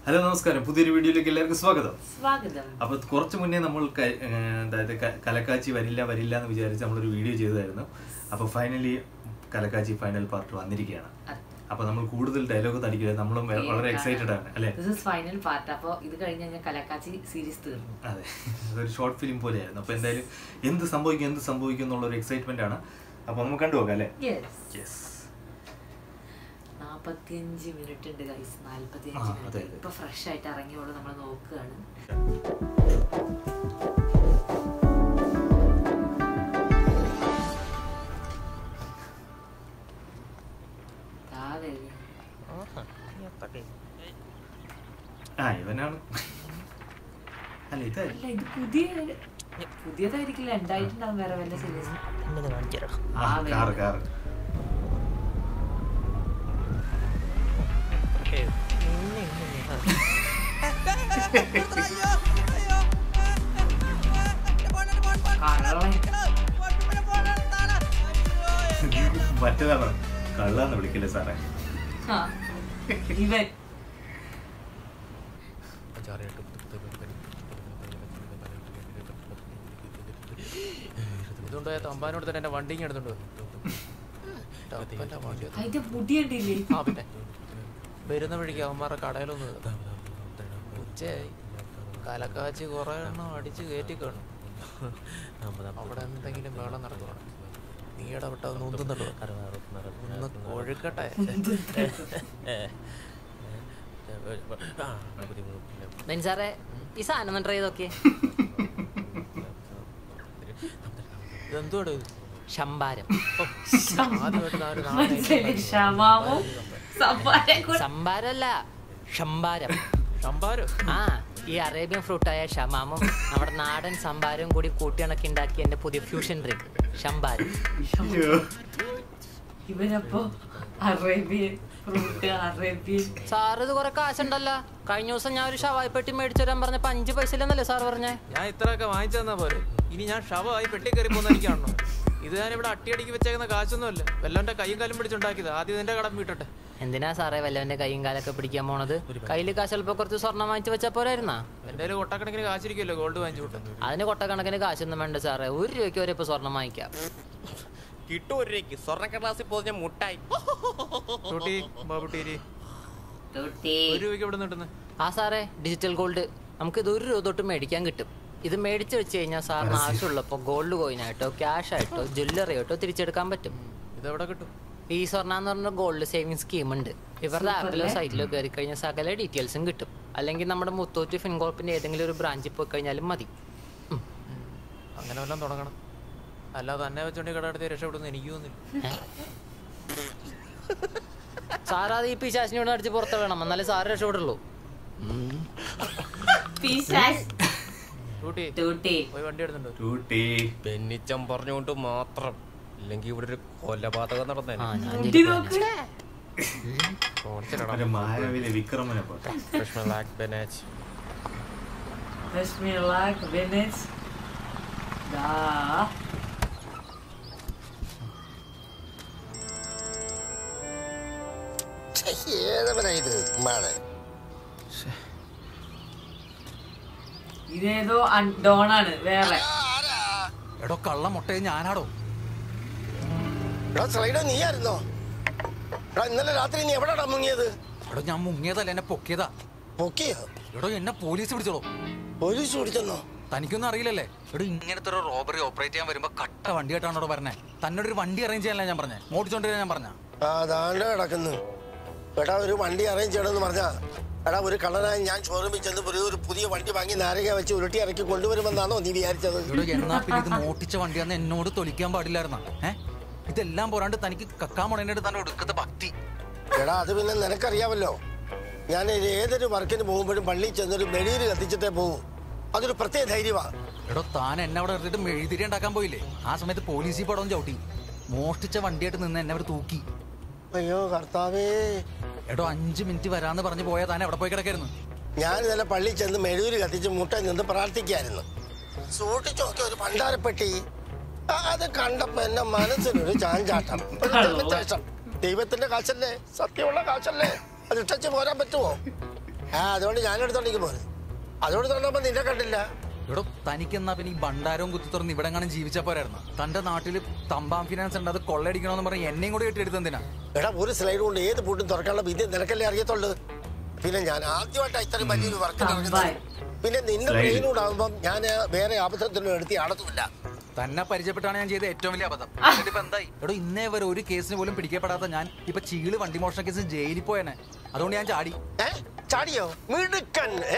Hello നമസ്കാരം പുതിയൊരു വീഡിയോയിലേക്ക് എല്ലാവർക്കും സ്വാഗതം സ്വാഗതം അപ്പോൾ കുറച്ച് മുന്നേ നമ്മൾ ക- ഏർ അതായത് ക- കലക്കാച്ചി വരില്ല വരില്ല എന്ന് വിചാരിച്ച് നമ്മളൊരു വീഡിയോ ചെയ്തതായിരുന്നു അപ്പോൾ ഫൈനലി കലക്കാച്ചി ഫൈനൽ പാർട്ട് വന്നിരിക്കുകയാണ് അപ്പോൾ നമ്മൾ കൂടുതൽ ഡയലോഗ് തടിക്കില്ല നമ്മളും വെ- വളരെ എക്സൈറ്റഡ് ആണ് അല്ലേ ദിസ് ഇസ് ഫൈനൽ പാർട്ട് അപ്പോൾ ഇത് കഴിഞ്ഞ് കഴിഞ്ഞാൽ കലക്കാച്ചി സീരീസ് തീർന്നു അതെ അതൊരു ഷോർട്ട് ഫിലിം പോലെയായിരുന്നു അപ്പോൾ എന്തായാലും എന്ത് സംഭവിക്കും എന്ത് സംഭവിക്കും എന്നുള്ള ഒരു എക്സൈറ്റ്മെന്റ് ആണ് അപ്പോൾ നമുക്ക് കണ്ടുപോകാം അല്ലേ യെസ് യെസ് നാൽപ്പത്തിയഞ്ച് മിനിറ്റ് ഉണ്ട് ഗൈസ് ആ, നാൽപ്പത്തിയഞ്ച് അതെ, മിനിറ്റ് അതെ. ഇപ്പൊ ഫ്രഷ് ആയിട്ട് ഇറങ്ങിയോളൂ നമ്മൾ നോക്കുകയാണ് ദാ വരുന്നു. ആ ഇവനാണ് അല്ല ഇതായി അല്ല ഇത് പുതിയ പുതിയതായിരിക്കില്ല ഉണ്ടായിട്ടുണ്ടാവും വേറെ വല്ല സീരീസ് ആ കാറ് കാറ് കള്ളൻ മറ്റേതാണ് കള്ളാന്ന് വിളിക്കില്ലേ സാറേ ആ, ഇവൻ ഇതുകൊണ്ട് തമ്പാനോട് തന്നെ എന്റെ വണ്ടി ഇങ്ങ് എടുത്തോണ്ട് വന്നു. ടപ്പന്റെ വണ്ടി അത്. അതിന്റെ മുടി കണ്ടില്ലേ ആ പിന്നെ വരുന്ന വഴിക്ക് അവന്മാരുടെ കടയിലൊന്ന് ഉച്ചയായി കലക്കാച്ചി കുറെ എണ്ണം അടിച്ച് കയറ്റി കാണും അവിടെ എന്തെങ്കിലും വേളം നടക്കുവാണ് നീ ഇടപെട്ട ഒന്ന് ഉന്തുന്നുണ്ടോ ഒന്ന് കൊഴുക്കട്ടെ സാറേ ഈ സാധനം ഒന്ന് ട്രൈ ചെയ്തൊക്കെ ഇതെന്തുവാണ് ഇത് ശമ്പാരം ആദ്യമായിട്ട് ഞാൻ ഒരു നാടൻ മനസ്സിലായില്ലേ ക്ഷമാവും സംഭാരം കൂടെ ശമ്പാരല്ല ശമ്പാരം ശമ്പാരോ ആ ഈ അറേബ്യൻ ഫ്രൂട്ടായ ഷമാമും നമ്മുടെ നാടൻ സംഭാരവും കൂടി കൂട്ടിയിണക്കി ഉണ്ടാക്കിയ എന്റെ പുതിയ ഫ്യൂഷൻ ഡ്രിങ്ക് ശമ്പാരം ഇവനപ്പോ അറേബ്യൻ ഫ്രൂട്ട് അറേബ്യൻ സാർ ഇത് കുറെ കാശുണ്ടല്ലോ കഴിഞ്ഞ ദിവസം ഞാൻ ഒരു ഷവായി പെട്ടി മേടിച്ചു തരാൻ പറഞ്ഞപ്പോ അഞ്ച് പൈസ ഇല്ലെന്നല്ലേ സാർ പറഞ്ഞേ ഞാൻ ഇത്രയൊക്കെ വാങ്ങിച്ചു തന്നാ പോലെ ഇനി ഞാൻ ശവമായി പെട്ടി കയറി പോകുന്ന എനിക്ക് കാണണം ഇത് ഞാൻ ഇവിടെ അട്ടിയടിക്ക് വെച്ചേക്കുന്ന കാശൊന്നുമല്ല വല്ലവന്റെ കൈയും കാലും പിടിച്ചുണ്ടാക്കിയത് ആദ്യം നിന്റെ കടം വീട്ടട്ടെ എന്തിനാ സാറേ വല്ലവന്റെ കൈയും കാലൊക്കെ പിടിക്കാൻ പോണത് കയ്യിൽ കാശ് ചിലപ്പോ കുറച്ച് സ്വർണം വാങ്ങിച്ചു വെച്ചാ പോരായിരുന്നാ എന്റെ കയ്യിൽ കൊട്ടക്കണക്കിന് കാശിരിക്കുമല്ലോ ഗോൾഡ് വാങ്ങിച്ചു വിട്ടത് അതിന് കൊട്ടക്കണക്കിന് കാശൊന്നും വേണ്ട സാറേ ഒരു രൂപയ്ക്ക് വരെ ഇപ്പൊ സ്വർണം വാങ്ങിക്കാം കിട്ടും ഒരു രൂപയ്ക്ക് സ്വർണ്ണക്കടലാസിൽ പൊതിഞ്ഞ മുട്ടായി ടൂട്ടി ബാബുട്ടീരി തൊട്ടി ഒരു രൂപയ്ക്ക് ഇവിടെ നിട്ടുന്നത് ആ സാറേ ഡിജിറ്റൽ ഗോൾഡ് നമുക്ക് ഇത് ഒരു രൂപ തൊട്ട് മേടിക്കാൻ കിട്ടും ഇത് മേടിച്ച് വെച്ച് കഴിഞ്ഞാൽ സാറിന് ആവശ്യമുള്ളപ്പോൾ ഗോൾഡ് കോയിനായിട്ടോ ക്യാഷ് ആയിട്ടോ ജ്വല്ലറി ആയിട്ടോ തിരിച്ചെടുക്കാൻ പറ്റും ഇതെവിടെ കിട്ടും ഈ സ്വർണ്ണ എന്ന് പറഞ്ഞ ഗോൾഡ് സേവിങ് സ്കീം ഉണ്ട് ഇവരുടെ ആപ്പിലോ സൈറ്റിലോ കയറി കഴിഞ്ഞാൽ സകല ഡീറ്റെയിൽസും കിട്ടും അല്ലെങ്കിൽ നമ്മുടെ മുത്തൂറ്റ് ഫിൻകോർപ്പിന്റെ ഏതെങ്കിലും ഒരു ബ്രാഞ്ചിൽ പോയി കഴിഞ്ഞാലും മതി ഉം. അങ്ങനെ വല്ലതും തുടങ്ങണം അല്ലാതെ തന്നെ വെച്ചോണ്ടി കട എടുത്ത് രക്ഷപ്പെടുന്നു എനിക്ക് തോന്നുന്നില്ല സാറാത് ഈ പിശാശിനോട് അടിച്ച് പുറത്ത് വേണം എന്നാലേ സാറ് രക്ഷപ്പെടുള്ളൂ പിശാച്. ടൂട്ടി തൊട്ടി പോയി വണ്ടി എടുത്തുണ്ടോ ടൂട്ടി ബെന്നിച്ചം പറഞ്ഞുകൊണ്ട് മാത്രം ഇല്ലെങ്കിൽ ഇവിടെ ഒരു കൊലപാതകം ആ നടന്നേനെ ഞാൻ മുടി നോക്ക് ഒരു മായാവിലെ വിക്രമനെ പോലെ ബെനാച്ച് രശ്മി ലാക്ക് വെനസ് ദാ ഏതവനാ ഇത് മഴ ഇതേതോ അൺ- ഡോണാണ് വേറെ എടോ കള്ള മുട്ടയെ ഞാനാടോ എടാ സ്ലൈഡോ നീയായിരുന്നോ എടാ ഇന്നലെ രാത്രി നീ എവിടെടാ മുങ്ങിയത് എടോ ഞാൻ മുങ്ങിയതല്ല എന്നെ പൊക്കിയതാ പൊക്കിയോ എടോ എന്നെ പോലീസ് പിടിച്ചോളൂ പോലീസ് പിടിച്ചെന്നോ തനിക്കൊന്നും അറിയില്ലല്ലേ എടോ ഇങ്ങനത്തെ ഒരു റോബറി ഓപ്പറേറ്റ് ചെയ്യാൻ വരുമ്പോ കട്ട വണ്ടിയായിട്ടാണോ പറഞ്ഞേ തന്നോട് ഒരു വണ്ടി അറേഞ്ച് ചെയ്യാനല്ല ഞാൻ പറഞ്ഞേ ഓടിച്ചോണ്ടിരാൻ ഞാൻ പറഞ്ഞ ആ ദാണ്ട് കിടക്കുന്നു എടാ ഒരു വണ്ടി അറേഞ്ച് ചെയ്യണമെന്ന് പറഞ്ഞാ എടാ ഒരു കള്ളനായി ഞാൻ ഷോറൂമിൽ ചെന്ന് ഒരു ഒരു പുതിയ വണ്ടി വാങ്ങി നാരക വെച്ച് ഉരുട്ടി ഇറക്കി കൊണ്ടുവരുമെന്നാണോ നീ വിചാരിച്ചത് എടോ എന്നാ പിന്നെ ഇത് മോട്ടിച്ച വണ്ടിയാന്ന് എന്നോട് തൊലിക്കാൻ പാടില്ലായിരുന്ന ഏ ഇതെല്ലാം പോരാണ്ട് തനിക്ക് കക്കാൻ പോണേന്റെ തന്നെ എടുക്കുന്ന ഭക്തി എടാ അത് പിന്നെ നിനക്കറിയാമല്ലോ ഞാൻ ഏതൊരു വർക്കിന് പോകുമ്പോഴും പള്ളിയിൽ ചെന്നൊരു മെഴുകിരി കത്തിച്ചിട്ടേ പോകും അതൊരു പ്രത്യേക ധൈര്യമാണ് എടോ താൻ എന്നെ അവിടെ എടുത്തിട്ട് മെഴുതിരി ഉണ്ടാക്കാൻ പോയില്ലേ ആ സമയത്ത് പോലീസിൽ പടവും ചവിട്ടി മോഷ്ടിച്ച വണ്ടിയായിട്ട് നിന്ന് എന്നെ അവർ തൂക്കി അയ്യോ കർത്താവേ എടോ അഞ്ചു മിനിറ്റ് വരാന്ന് പറഞ്ഞു പോയാൽ താൻ എവിടെ പോയി കിടക്കായിരുന്നു ഞാൻ ഇന്നലെ പള്ളിയിൽ ചെന്ന് മെഴുകുരി കത്തിച്ച് മുട്ടയിൽ നിന്ന് പ്രാർത്ഥിക്കായിരുന്നു സൂക്ഷിച്ചു നോക്കിയ ഒരു പണ്ടാരപ്പെട്ടി ആ, അത് കണ്ടപ്പോ എന്റെ മനസ്സിനൊരു ചാഞ്ചാട്ടം ഒരു വ്യത്യാസം ദൈവത്തിന്റെ കാശല്ലേ സത്യമുള്ള കാശല്ലേ അത് ഇട്ടച്ച് പോരാൻ പറ്റുമോ ആ അതുകൊണ്ട് ഞാൻ എടുത്തോണ്ടിരിക്കും പോലെ അതുകൊണ്ട് തൊണ്ടപ്പോ നിന്നെ കണ്ടില്ല ഇവിടെ തനിക്ക് എന്നാ പിന്നെ ഈ ഭണ്ഡാരവും കുത്തി തുറന്ന് ഇവിടെ കാണാൻ ജീവിച്ച പോരായിരുന്നു തന്റെ നാട്ടിൽ തമ്പാം ഫിനാൻസ് ഉണ്ട് അത് കൊള്ളയടിക്കണമെന്ന് പറഞ്ഞ് എന്നെയും കൂടി കെട്ടിയെടുത്ത് എന്തിനാ എടാ ഒരു സ്ലൈഡ് കൊണ്ട് ഏത് പൂട്ടും തുറക്കാനുള്ള വിദ്യ നിനക്കല്ലേ അറിയത്തുള്ളൂ പിന്നെ ഞാൻ ആദ്യമായിട്ട് ഇത്രയും വലിയൊരു വർക്ക് തമ്പാൻ. പിന്നെ നിന്റെ Slide. ബ്രെയിനൂടെ ആകുമ്പം ഞാൻ വേറെ ആപത്തത്തിനും എടുത്ത് ആടത്തുമില്ല തന്നെ പരിചയപ്പെട്ടാണ് ഞാൻ ചെയ്ത ഏറ്റവും വലിയ അബദ്ധം എന്നിട്ടിപ്പോ എന്തായി എടോ ഇന്നേ വരെ ഒരു കേസിന് പോലും പിടിക്കപ്പെടാത്ത ഞാൻ ഇപ്പൊ ചീള് വണ്ടി മോഷണ കേസിന് ജയിലിൽ പോയനെ അതുകൊണ്ട് ഞാൻ ചാടി ഏ ചാടിയോ മിടുക്കൻ ഏ?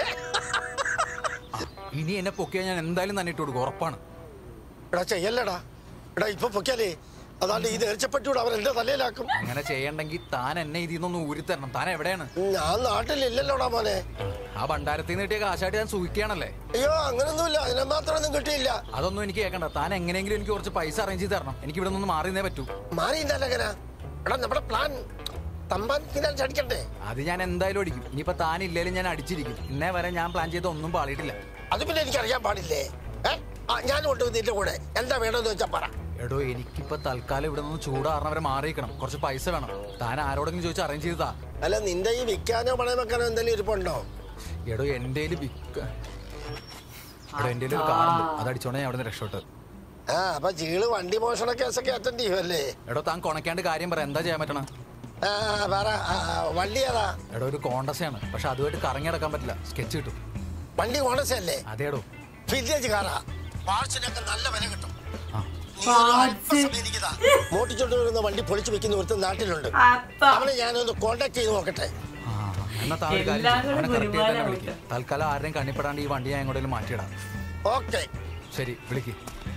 ഇനി എന്നെ പൊക്കിയാൽ ഞാൻ എന്തായാലും തന്നെ ഇട്ട് കൊടുക്കും ഉറപ്പാണ് എടാ ചെയ്യല്ലടാ എടാ ഇപ്പൊ പൊക്കിയാലേ അതാണ്ട് ഇത് എരിച്ചപ്പെട്ടൂടെ അവർ എന്റെ തലയിലാക്കും അങ്ങനെ ചെയ്യണ്ടെങ്കിൽ താൻ എന്നെ ഇതിൽ നിന്നൊന്ന് ഊരിത്തരണം താൻ എവിടെയാണ് ഞാൻ നാട്ടിലില്ലല്ലോടാ മോനെ ആ ഭണ്ഡാരത്തിൽ നിന്ന് കിട്ടിയ കാശായിട്ട് ഞാൻ സൂഹിക്കുകയാണല്ലേ അയ്യോ അങ്ങനൊന്നുമില്ല അതിനെ മാത്രമൊന്നും കിട്ടിയില്ല അതൊന്നും എനിക്ക് കേൾക്കണ്ട താൻ എങ്ങനെയെങ്കിലും എനിക്ക് കുറച്ച് പൈസ അറേഞ്ച് ചെയ്ത് തരണം എനിക്ക് ഇവിടെ നിന്ന് മാറിയേ പറ്റൂ മാറി എങ്ങനെ എടാ നമ്മുടെ പ്ലാൻ തമ്പാൻ ഫിനാൻസ് അടിക്കണ്ടേ അത് ഞാൻ എന്തായാലും അടിക്കും ഇനിയിപ്പോ താൻ ഇല്ലേലും ഞാൻ അടിച്ചിരിക്കും ഇന്നേ വരെ ഞാൻ പ്ലാൻ ചെയ്ത ഒന്നും പാളിയിട്ടില്ല അത് പിന്നെ എനിക്ക് അറിയാൻ പാടില്ലേ ഏ ആ ഞാൻ കൊണ്ടുപോയി നിന്റെ കൂടെ എന്താ വേണമെന്ന് വെച്ചാ പറ എടോ എനിക്കിപ്പോ തൽക്കാലം ഇവിടെ നിന്ന് ചൂടാറണവരെ മാറിയിക്കണം കുറച്ച് പൈസ വേണം താൻ ആരോടെങ്കിലും ചോദിച്ച് അറേഞ്ച് ചെയ്തതാ അല്ല നിന്റെ ഈ വിൽക്കാനോ പണയം വെക്കാനോ എന്തെങ്കിലും ഇരിപ്പുണ്ടോ എടോ എന്റെ വിക്ക എടോ എന്റെ ഒരു കാറുണ്ട് അത് അടിച്ചോണ്ട് ഞാൻ അവിടെ നിന്ന് രക്ഷപ്പെട്ടത് ആ അപ്പൊ ചീള് വണ്ടി മോഷണ കേസൊക്കെ അറ്റൻഡ് ചെയ്യുമല്ലേ എടോ താൻ കൊണക്കാണ്ട് കാര്യം പറ എന്താ ചെയ്യാൻ പറ്റണം ആ പറ ആ, ആ, വണ്ടി ഏതാ എടോ ഒരു കോണ്ടസയാണ് പക്ഷെ അതുമായിട്ട് കറങ്ങി നടക്കാൻ പറ്റില്ല സ്കെച്ച് കിട്ടും വണ്ടി കോണസല്ലേ അതേടോ വില്ലേജ് കാറാ പാർട്സിനൊക്കെ നല്ല വില കിട്ടും ആ നീ ഒരു അല്പസമയം ഇരിക്കുതാ. മോട്ടിച്ചോണ്ട് വരുന്ന വണ്ടി പൊളിച്ചു വെക്കുന്ന ഒരുത്ത നാട്ടിലുണ്ട് അപ്പൊ അവനെ ഞാനൊന്ന് കോണ്ടാക്ട് ചെയ്ത് നോക്കട്ടെ ആ, എന്നാ താൻ ഒരു കാര്യം എല്ലാം ചെയ്യ്. കൂടെ അവനെ correct ആയിട്ട് തന്നെ ഗുരുവായൂർ വിളിക്ക്. തൽക്കാലം ആരുടെയും കണ്ണിപ്പെടാണ്ട് ഈ വണ്ടി ഞാൻ എങ്ങോട്ടേലും മാറ്റിയിടാം ഓക്കെ ശരി വിളിക്ക്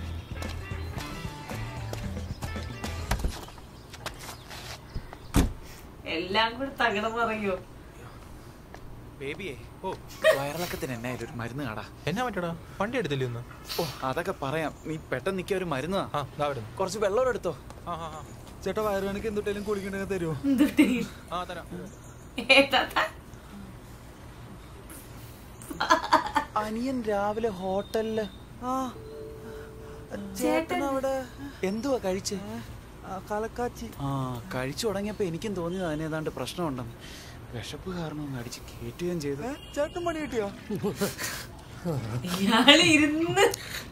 എല്ലാം കൂടെ തകടം പറയോ ബേബിയെ ഓ വയറിളക്കത്തിന് എന്നാ ഒരു മരുന്ന് കാടാ എന്നാ പറ്റടാ വണ്ടി എടുത്തില്ലേ ഒന്ന് ഓ അതൊക്കെ പറയാം നീ പെട്ടെന്ന് നിൽക്കിയ ഒരു മരുന്നാ ആ ദാ വരുന്നു കുറച്ച് വെള്ളം എടുത്തോ ആ ആ ആ. ചേട്ടാ വയറുവേനക്ക് എന്തുട്ടേലും കുളിക്കണ്ടെങ്കിൽ തരുമോ എന്തുട്ടി ആ തരാം ഏതാ അനിയൻ രാവിലെ ഹോട്ടലില് ആ ചേട്ടൻ അവിടെ എന്തുവാ കഴിച്ചേ കലക്കാച്ചി ആ കഴിച്ചു തുടങ്ങിയപ്പോ എനിക്കും തോന്നിയത് അതിന് ഏതാണ്ട് പ്രശ്നമുണ്ടെന്ന് വിശപ്പ് കാരണം ഒന്ന് അടിച്ച് കയറ്റുകയും ചെയ്തു ചേട്ടൻ പണി കിട്ടിയോ ഇയാള് ഇരുന്ന്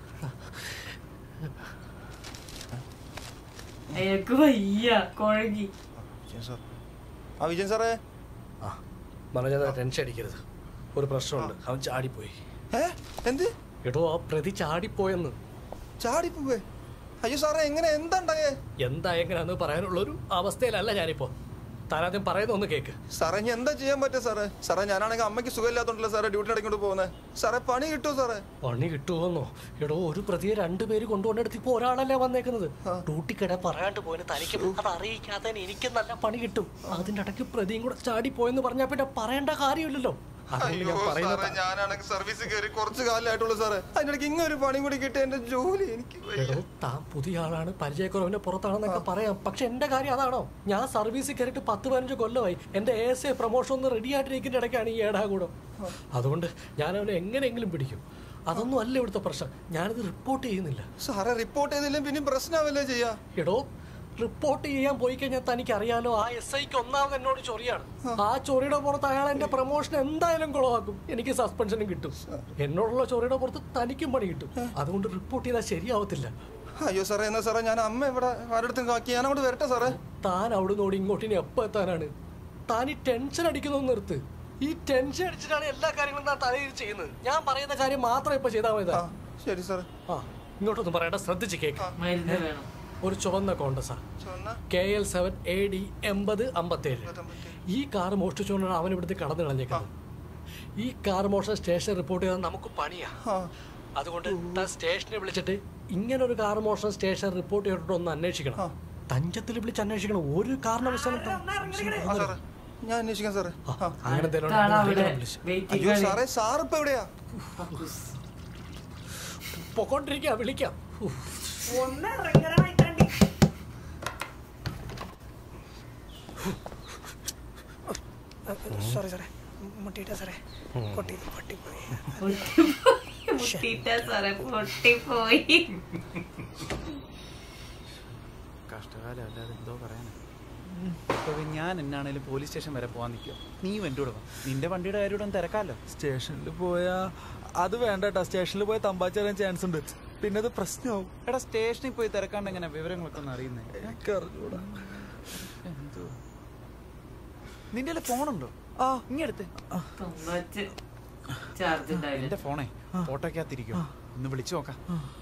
അയാൾക്ക് വയ്യ കുഴങ്ങി ആ വിജയൻ സാറേ മനോജ ടെൻഷൻ അടിക്കരുത് ഒരു പ്രശ്നമുണ്ട് അവൻ ചാടിപ്പോയി ഏ എന്ത് എടോ ആ പ്രതി ചാടിപ്പോയെന്ന് ചാടിപ്പോവേ അയ്യോ സാറേ എങ്ങനെ എന്താ ഉണ്ടായേ എന്താ എങ്ങനെയാന്ന് പറയാനുള്ള ഒരു അവസ്ഥയിലല്ല ഞാനിപ്പോ താനാദ്യം പറയുന്ന ഒന്ന് കേക്ക് സാറേ ഇനി എന്താ ചെയ്യാൻ പറ്റും സാറേ സാറേ ഞാനാണെങ്കിൽ അമ്മയ്ക്ക് സുഖമില്ലാത്തോണ്ടല്ലോ സാറേ ഡ്യൂട്ടി ഇടയ്ക്കൊണ്ട് പോകുന്നത് സാറേ പണി കിട്ടുമോ സാറേ പണി കിട്ടുമെന്നോ എടോ ഒരു പ്രതിയെ രണ്ടുപേര് കൊണ്ടുകൊണ്ടെടുത്ത് ഇപ്പൊ ഒരാളല്ലേ വന്നേക്കുന്നത് ഡ്യൂട്ടിക്കിടെ പറയാണ്ട് പോയിന് തനിക്ക് അത് അറിയിക്കാതെ എനിക്ക് നല്ല പണി കിട്ടും അതിന്റെ ഇടയ്ക്ക് പ്രതിയും കൂടെ ചാടിപ്പോയെന്ന് പറഞ്ഞാ പിന്നെ പറയേണ്ട കാര്യമില്ലല്ലോ അതുകൊണ്ട് ഞാൻ പറയുന്നത് ഞാനാണെങ്കിൽ സർവീസ് കയറി കുറച്ച് കാലമായിട്ടുള്ളൂ സാറേ അതിനിടയ്ക്ക് ഇങ്ങനെ ഒരു പണി കൂടി കിട്ടിയ എന്റെ ജോലി എനിക്ക് വയ്യ. എടോ താൻ പുതിയ ആളാണ് പരിചയക്കുറവിന്റെ പുറത്താണെന്നൊക്കെ പറയാം പക്ഷെ എന്റെ കാര്യം അതാണോ ഞാൻ സർവീസിൽ കയറിയിട്ട് പത്ത് പതിനഞ്ച് കൊല്ലമായി എന്റെ എ എസ് എ പ്രൊമോഷൻ ഒന്ന് റെഡി ആയിട്ടിരിക്കുന്ന ഇടയ്ക്കാണ് ഈ ഏടാകൂടം അതുകൊണ്ട് ഞാൻ അവനെ എങ്ങനെയെങ്കിലും പിടിക്കും അതൊന്നും അല്ല ഇവിടുത്തെ പ്രശ്നം ഞാനിത് റിപ്പോർട്ട് ചെയ്യുന്നില്ല സാറേ റിപ്പോർട്ട് ചെയ്തില്ലെങ്കിൽ പിന്നെ പ്രശ്നമാവല്ലേ ചെയ്യാ എടോ റിപ്പോർട്ട് ചെയ്യാൻ പോയി കഴിഞ്ഞാൽ തനിക്ക് അറിയാലോ ആ എസ് ഐക്ക് ഒന്നാമത് എന്നോട് ചൊറിയാണ് ആ ചൊറിയുടെ പുറത്ത് അയാൾ എന്റെ പ്രൊമോഷൻ എന്തായാലും കുളമാക്കും എനിക്ക് സസ്പെൻഷനും കിട്ടും എന്നോടുള്ള ചൊറിയുടെ പുറത്ത് തനിക്കും പണി കിട്ടും അതുകൊണ്ട് റിപ്പോർട്ട് ചെയ്താൽ ശരിയാവത്തില്ല അയ്യോ സാറേ എന്നാ സാറേ ഞാൻ അമ്മ ഇവിടെ ആരുടെ കാക്കി ഞാൻ അങ്ങോട്ട് വരട്ടെ സാറേ താൻ അവിടെ നിന്ന് ഇങ്ങോട്ട് ഇനി എപ്പോ എത്താനാണ് താൻ ഈ ടെൻഷൻ അടിക്കുന്നത് നിർത്ത് ഈ ടെൻഷൻ അടിച്ചിട്ടാണ് എല്ലാ കാര്യങ്ങളും താൻ തലയിൽ ചെയ്യുന്നത് ഞാൻ പറയുന്ന കാര്യം മാത്രം ഇപ്പൊ ചെയ്താൽ മതി ആ ശരി സാറേ ആ ഇങ്ങോട്ടൊന്നും പറയണ്ട ശ്രദ്ധിച്ച് കേക്ക് മരുന്ന് വേണം ഒരു ചുവന്ന കോണ്ടസാ ചുവന്ന K L seven A D എൺപത് അമ്പത്തേഴ് ഈ കാർ മോഷ്ടിച്ചുകൊണ്ടാണ് അവൻ ഇവിടുത്തെ കടന്നു കളഞ്ഞേക്കുന്നത് ഈ കാർ മോഷണ സ്റ്റേഷൻ റിപ്പോർട്ട് ചെയ്താൽ നമുക്ക് പണിയാ ആ അതുകൊണ്ട് താൻ സ്റ്റേഷനെ വിളിച്ചിട്ട് ഇങ്ങനെ ഒരു കാർ മോഷണ സ്റ്റേഷൻ റിപ്പോർട്ട് ചെയ്തിട്ട് ഒന്ന് അന്വേഷിക്കണം തഞ്ചത്തിൽ വിളിച്ച് അന്വേഷിക്കണം ഒരു കാരണവശാലും താൻ ആ സാറേ ഞാൻ അന്വേഷിക്കാം സാറേ ആ, അങ്ങനെ എന്തെങ്കിലും കാണാം ഉണ്ടെങ്കിൽ അവിടെ വിളിച്ച്. അയ്യോ വെയിറ്റിംഗ് സാറേ സാർ ഇപ്പൊ എവിടെയാ പൊക്കോണ്ടിരിക്കാം വിളിക്കാം ഉഫ്. സോറി സാറേ മുട്ടിയിട്ട സാറേ കൊട്ടി പൊട്ടിപ്പോയി മുട്ടിട്ട സാറേ പൊട്ടിപ്പോയി കഷ്ടകാലം അല്ലാതെ എന്തോ പറയാനാ അപ്പൊ ഞാൻ എന്നാണേലും പോലീസ് സ്റ്റേഷൻ വരെ പോകാൻ നിൽക്കുക നീയും എൻ്റെ കൂടെ വാ നിന്റെ വണ്ടിയുടെ കാര്യം ഇവിടെ തിരക്കാലോ സ്റ്റേഷനിൽ പോയാ അത് വേണ്ട കേട്ടോ സ്റ്റേഷനിൽ പോയി തമ്പാച്ചറിയാൻ ചാൻസ് ഉണ്ട് പിന്നെ അത് പ്രശ്നമാവും എടാ സ്റ്റേഷനിൽ പോയി തിരക്കാണ്ട് എങ്ങനെ വിവരങ്ങളൊക്കെ ഒന്ന് അറിയുന്നേ എനിക്ക് അറിഞ്ഞൂടാ എന്തോ നിന്റെ ഫോണുണ്ടോ ആ ഇങ്ങടുത്ത് ചാർജ് ഉണ്ടാവില്ല എന്റെ ഫോണേ ഫോട്ടോക്കകത്തിരിക്കും ഒന്ന് വിളിച്ചു നോക്കാം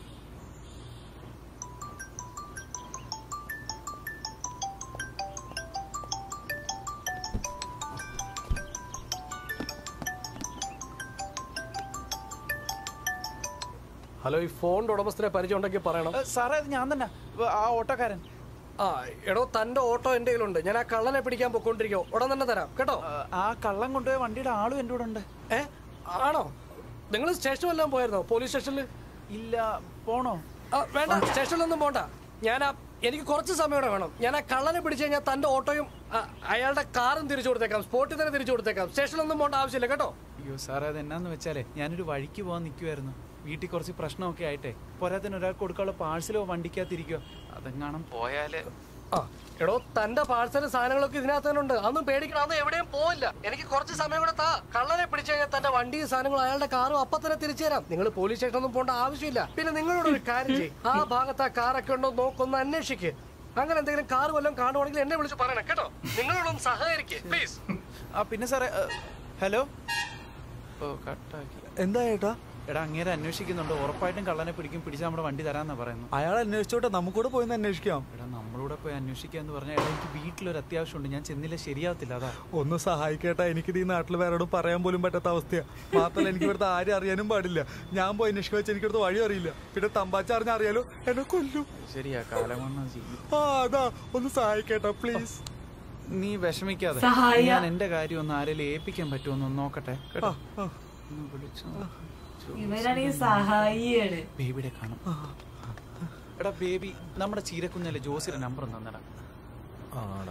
ഹലോ ഈ ഫോണിന്റെ ഉടമസ്ഥനെ പരിചയം ഉണ്ടെങ്കിൽ പറയണം ഏ, സാറേ അത് ഞാൻ തന്നെ വ- ആ ഓട്ടോക്കാരൻ ആ എടോ തന്റെ ഓട്ടോ എന്റെ കയ്യിലുണ്ട് ഞാൻ ആ കള്ളനെ പിടിക്കാൻ പൊക്കോണ്ടിരിക്കോ ഉടൻ തന്നെ തരാം കേട്ടോ ആ, ആ കള്ളം കൊണ്ടുപോയ വണ്ടിയുടെ ആളും എൻ്റെ കൂടെ ഉണ്ട് ഏ ആണോ നിങ്ങൾ സ്റ്റേഷൻ വല്ലതും പോയിരുന്നോ പോലീസ് സ്റ്റേഷനിൽ ഇല്ല പോണോ ആ, വേണ്ട സ്റ്റേഷനിലൊന്നും പോണ്ട ഞാൻ ആ എനിക്ക് കുറച്ച് സമയം കൂടെ വേണം ഞാൻ ആ കള്ളനെ പിടിച്ചു കഴിഞ്ഞാൽ തന്റെ ഓട്ടോയും ആ, അയാളുടെ കാറും തിരിച്ചു കൊടുത്തേക്കാം സ്പോട്ടിൽ തന്നെ തിരിച്ചു കൊടുത്തേക്കാം സ്റ്റേഷനിലൊന്നും പോകേണ്ട ആവശ്യമില്ല കേട്ടോ അയ്യോ സാറേ അത് എന്നാന്ന് വെച്ചാലേ ഞാനൊരു വഴിക്ക് പോകാൻ നിൽക്കുമായിരുന്നു വീട്ടിൽ കുറച്ച് പ്രശ്നമൊക്കെ ആയിട്ടേ പോരാത്തിന് ഒരാൾക്ക് കൊടുക്കാനുള്ള പാഴ്സലോ വണ്ടിക്കകത്തിരിക്കോ അതെങ്ങാണം പോയാല് ആ എടോ തന്റെ പാഴ്സലും സാധനങ്ങളൊക്കെ ഇതിനകത്ത് തന്നെ ഉണ്ട് അതൊന്നും പേടിക്കണം അതൊന്നും എവിടെയും പോവില്ല എനിക്ക് കുറച്ച് സമയം കൂടെ താ കള്ളനെ പിടിച്ചു കഴിഞ്ഞാൽ തന്റെ വണ്ടിയും സാധനങ്ങളും അയാളുടെ കാറും അപ്പൊ തന്നെ തിരിച്ചു തരാം നിങ്ങൾ പോലീസ് സ്റ്റേഷനൊന്നും പോകേണ്ട ആവശ്യമില്ല പിന്നെ നിങ്ങളോട് ഒരു കാര്യം ചെയ്യും ആ ഭാഗത്ത് ആ കാറൊക്കെ ഉണ്ടോ നോക്കൊന്ന് അന്വേഷിക്ക് അങ്ങനെ എന്തെങ്കിലും കാർ വല്ലതും കാണുവാണെങ്കിൽ എന്നെ വിളിച്ച് പറയണം കേട്ടോ നിങ്ങളോടൊന്ന് സഹകരിക്ക് പ്ലീസ് ആ പിന്നെ സാറേ ഏ, ഹലോ ഓ കട്ടാക്കി എന്താ ഏട്ടാ എടാ അങ്ങേരെ അന്വേഷിക്കുന്നുണ്ട് ഉറപ്പായിട്ടും കള്ളനെ പിടിക്കും പിടിച്ച് നമ്മുടെ വണ്ടി തരാന്നാ പറയുന്നു അയാൾ അന്വേഷിച്ചോട്ടെ നമുക്കൂടെ പോയി അന്വേഷിക്കാം എടാ നമ്മളൂടെ പോയി അന്വേഷിക്കാന്ന് പറഞ്ഞാൽ എടാ എനിക്ക് വീട്ടിലൊരു അത്യാവശ്യമുണ്ട് ഞാൻ ചെന്നില്ല ശരിയാവത്തില്ല അതാ ഒന്ന് സഹായിക്കേട്ടാ എനിക്കിത് ഈ നാട്ടിൽ വേറോടും പറയാൻ പോലും പറ്റാത്ത അവസ്ഥയാ മാത്രമല്ല എനിക്ക് ഇവിടുത്തെ ആരും അറിയാനും പാടില്ല ഞാൻ പോയി അന്വേഷിക്കാൻ വെച്ചാൽ എനിക്കിവിടുത്തെ വഴി അറിയില്ല പിന്നെ തമ്പാച്ച അറിഞ്ഞ അറിയാലോ എന്നെ കൊല്ലും ശരിയാ കാലമണ്ണ ചെയ്യും ആ അതാ ഒന്ന് സഹായിക്കേട്ടാ പ്ലീസ് നീ വിഷമിക്കാതെ സഹായ. ഞാൻ എന്റെ കാര്യം ഒന്ന് ആരെങ്കിലും ഏൽപ്പിക്കാൻ പറ്റുമോ ഒന്ന് നോക്കട്ടെ കേട്ടോ ആ. ഒന്ന് വിളിച്ചു ഇവനാണെങ്കിൽ സഹായിയാണ് ബേബിയുടെ കാണും എടാ ബേബി നമ്മുടെ ചീരക്കുഞ്ഞല്ലേ ജോസിയുടെ നമ്പർ തന്നെടാ ആടാ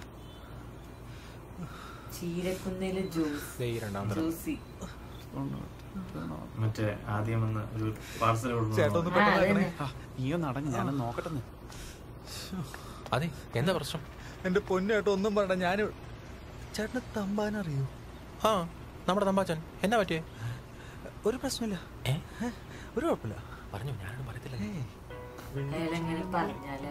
ചീരക്കുന്നിലെ ജ്യൂസ് ദേ ഈ രണ്ടാം തരം ജ്യൂസി മറ്റേ ആദ്യം വന്ന് ഒരു പാർസൽ ചേട്ടാ ഒന്ന് ആ, പെട്ടെന്ന് അതന്നെ. ആക്കണേ. ആ, നീയൊന്ന് അടങ്ങ് ഞാനൊന്ന് നോക്കട്ടെ അതെ എന്താ പ്രശ്നം എന്റെ പൊന്നേട്ടോ ഒന്നും പറയണ്ട ഞാൻ ചേട്ടന് തമ്പാൻ അറിയോ ആ നമ്മുടെ തമ്പാച്ചൻ എന്നാ പറ്റിയേ ഒരു പ്രശ്നമില്ല ഏ ഒരു കുഴപ്പമില്ല പറഞ്ഞു ഞാനൊന്നും പറയത്തില്ല അയാളെങ്ങനെ പറഞ്ഞാല്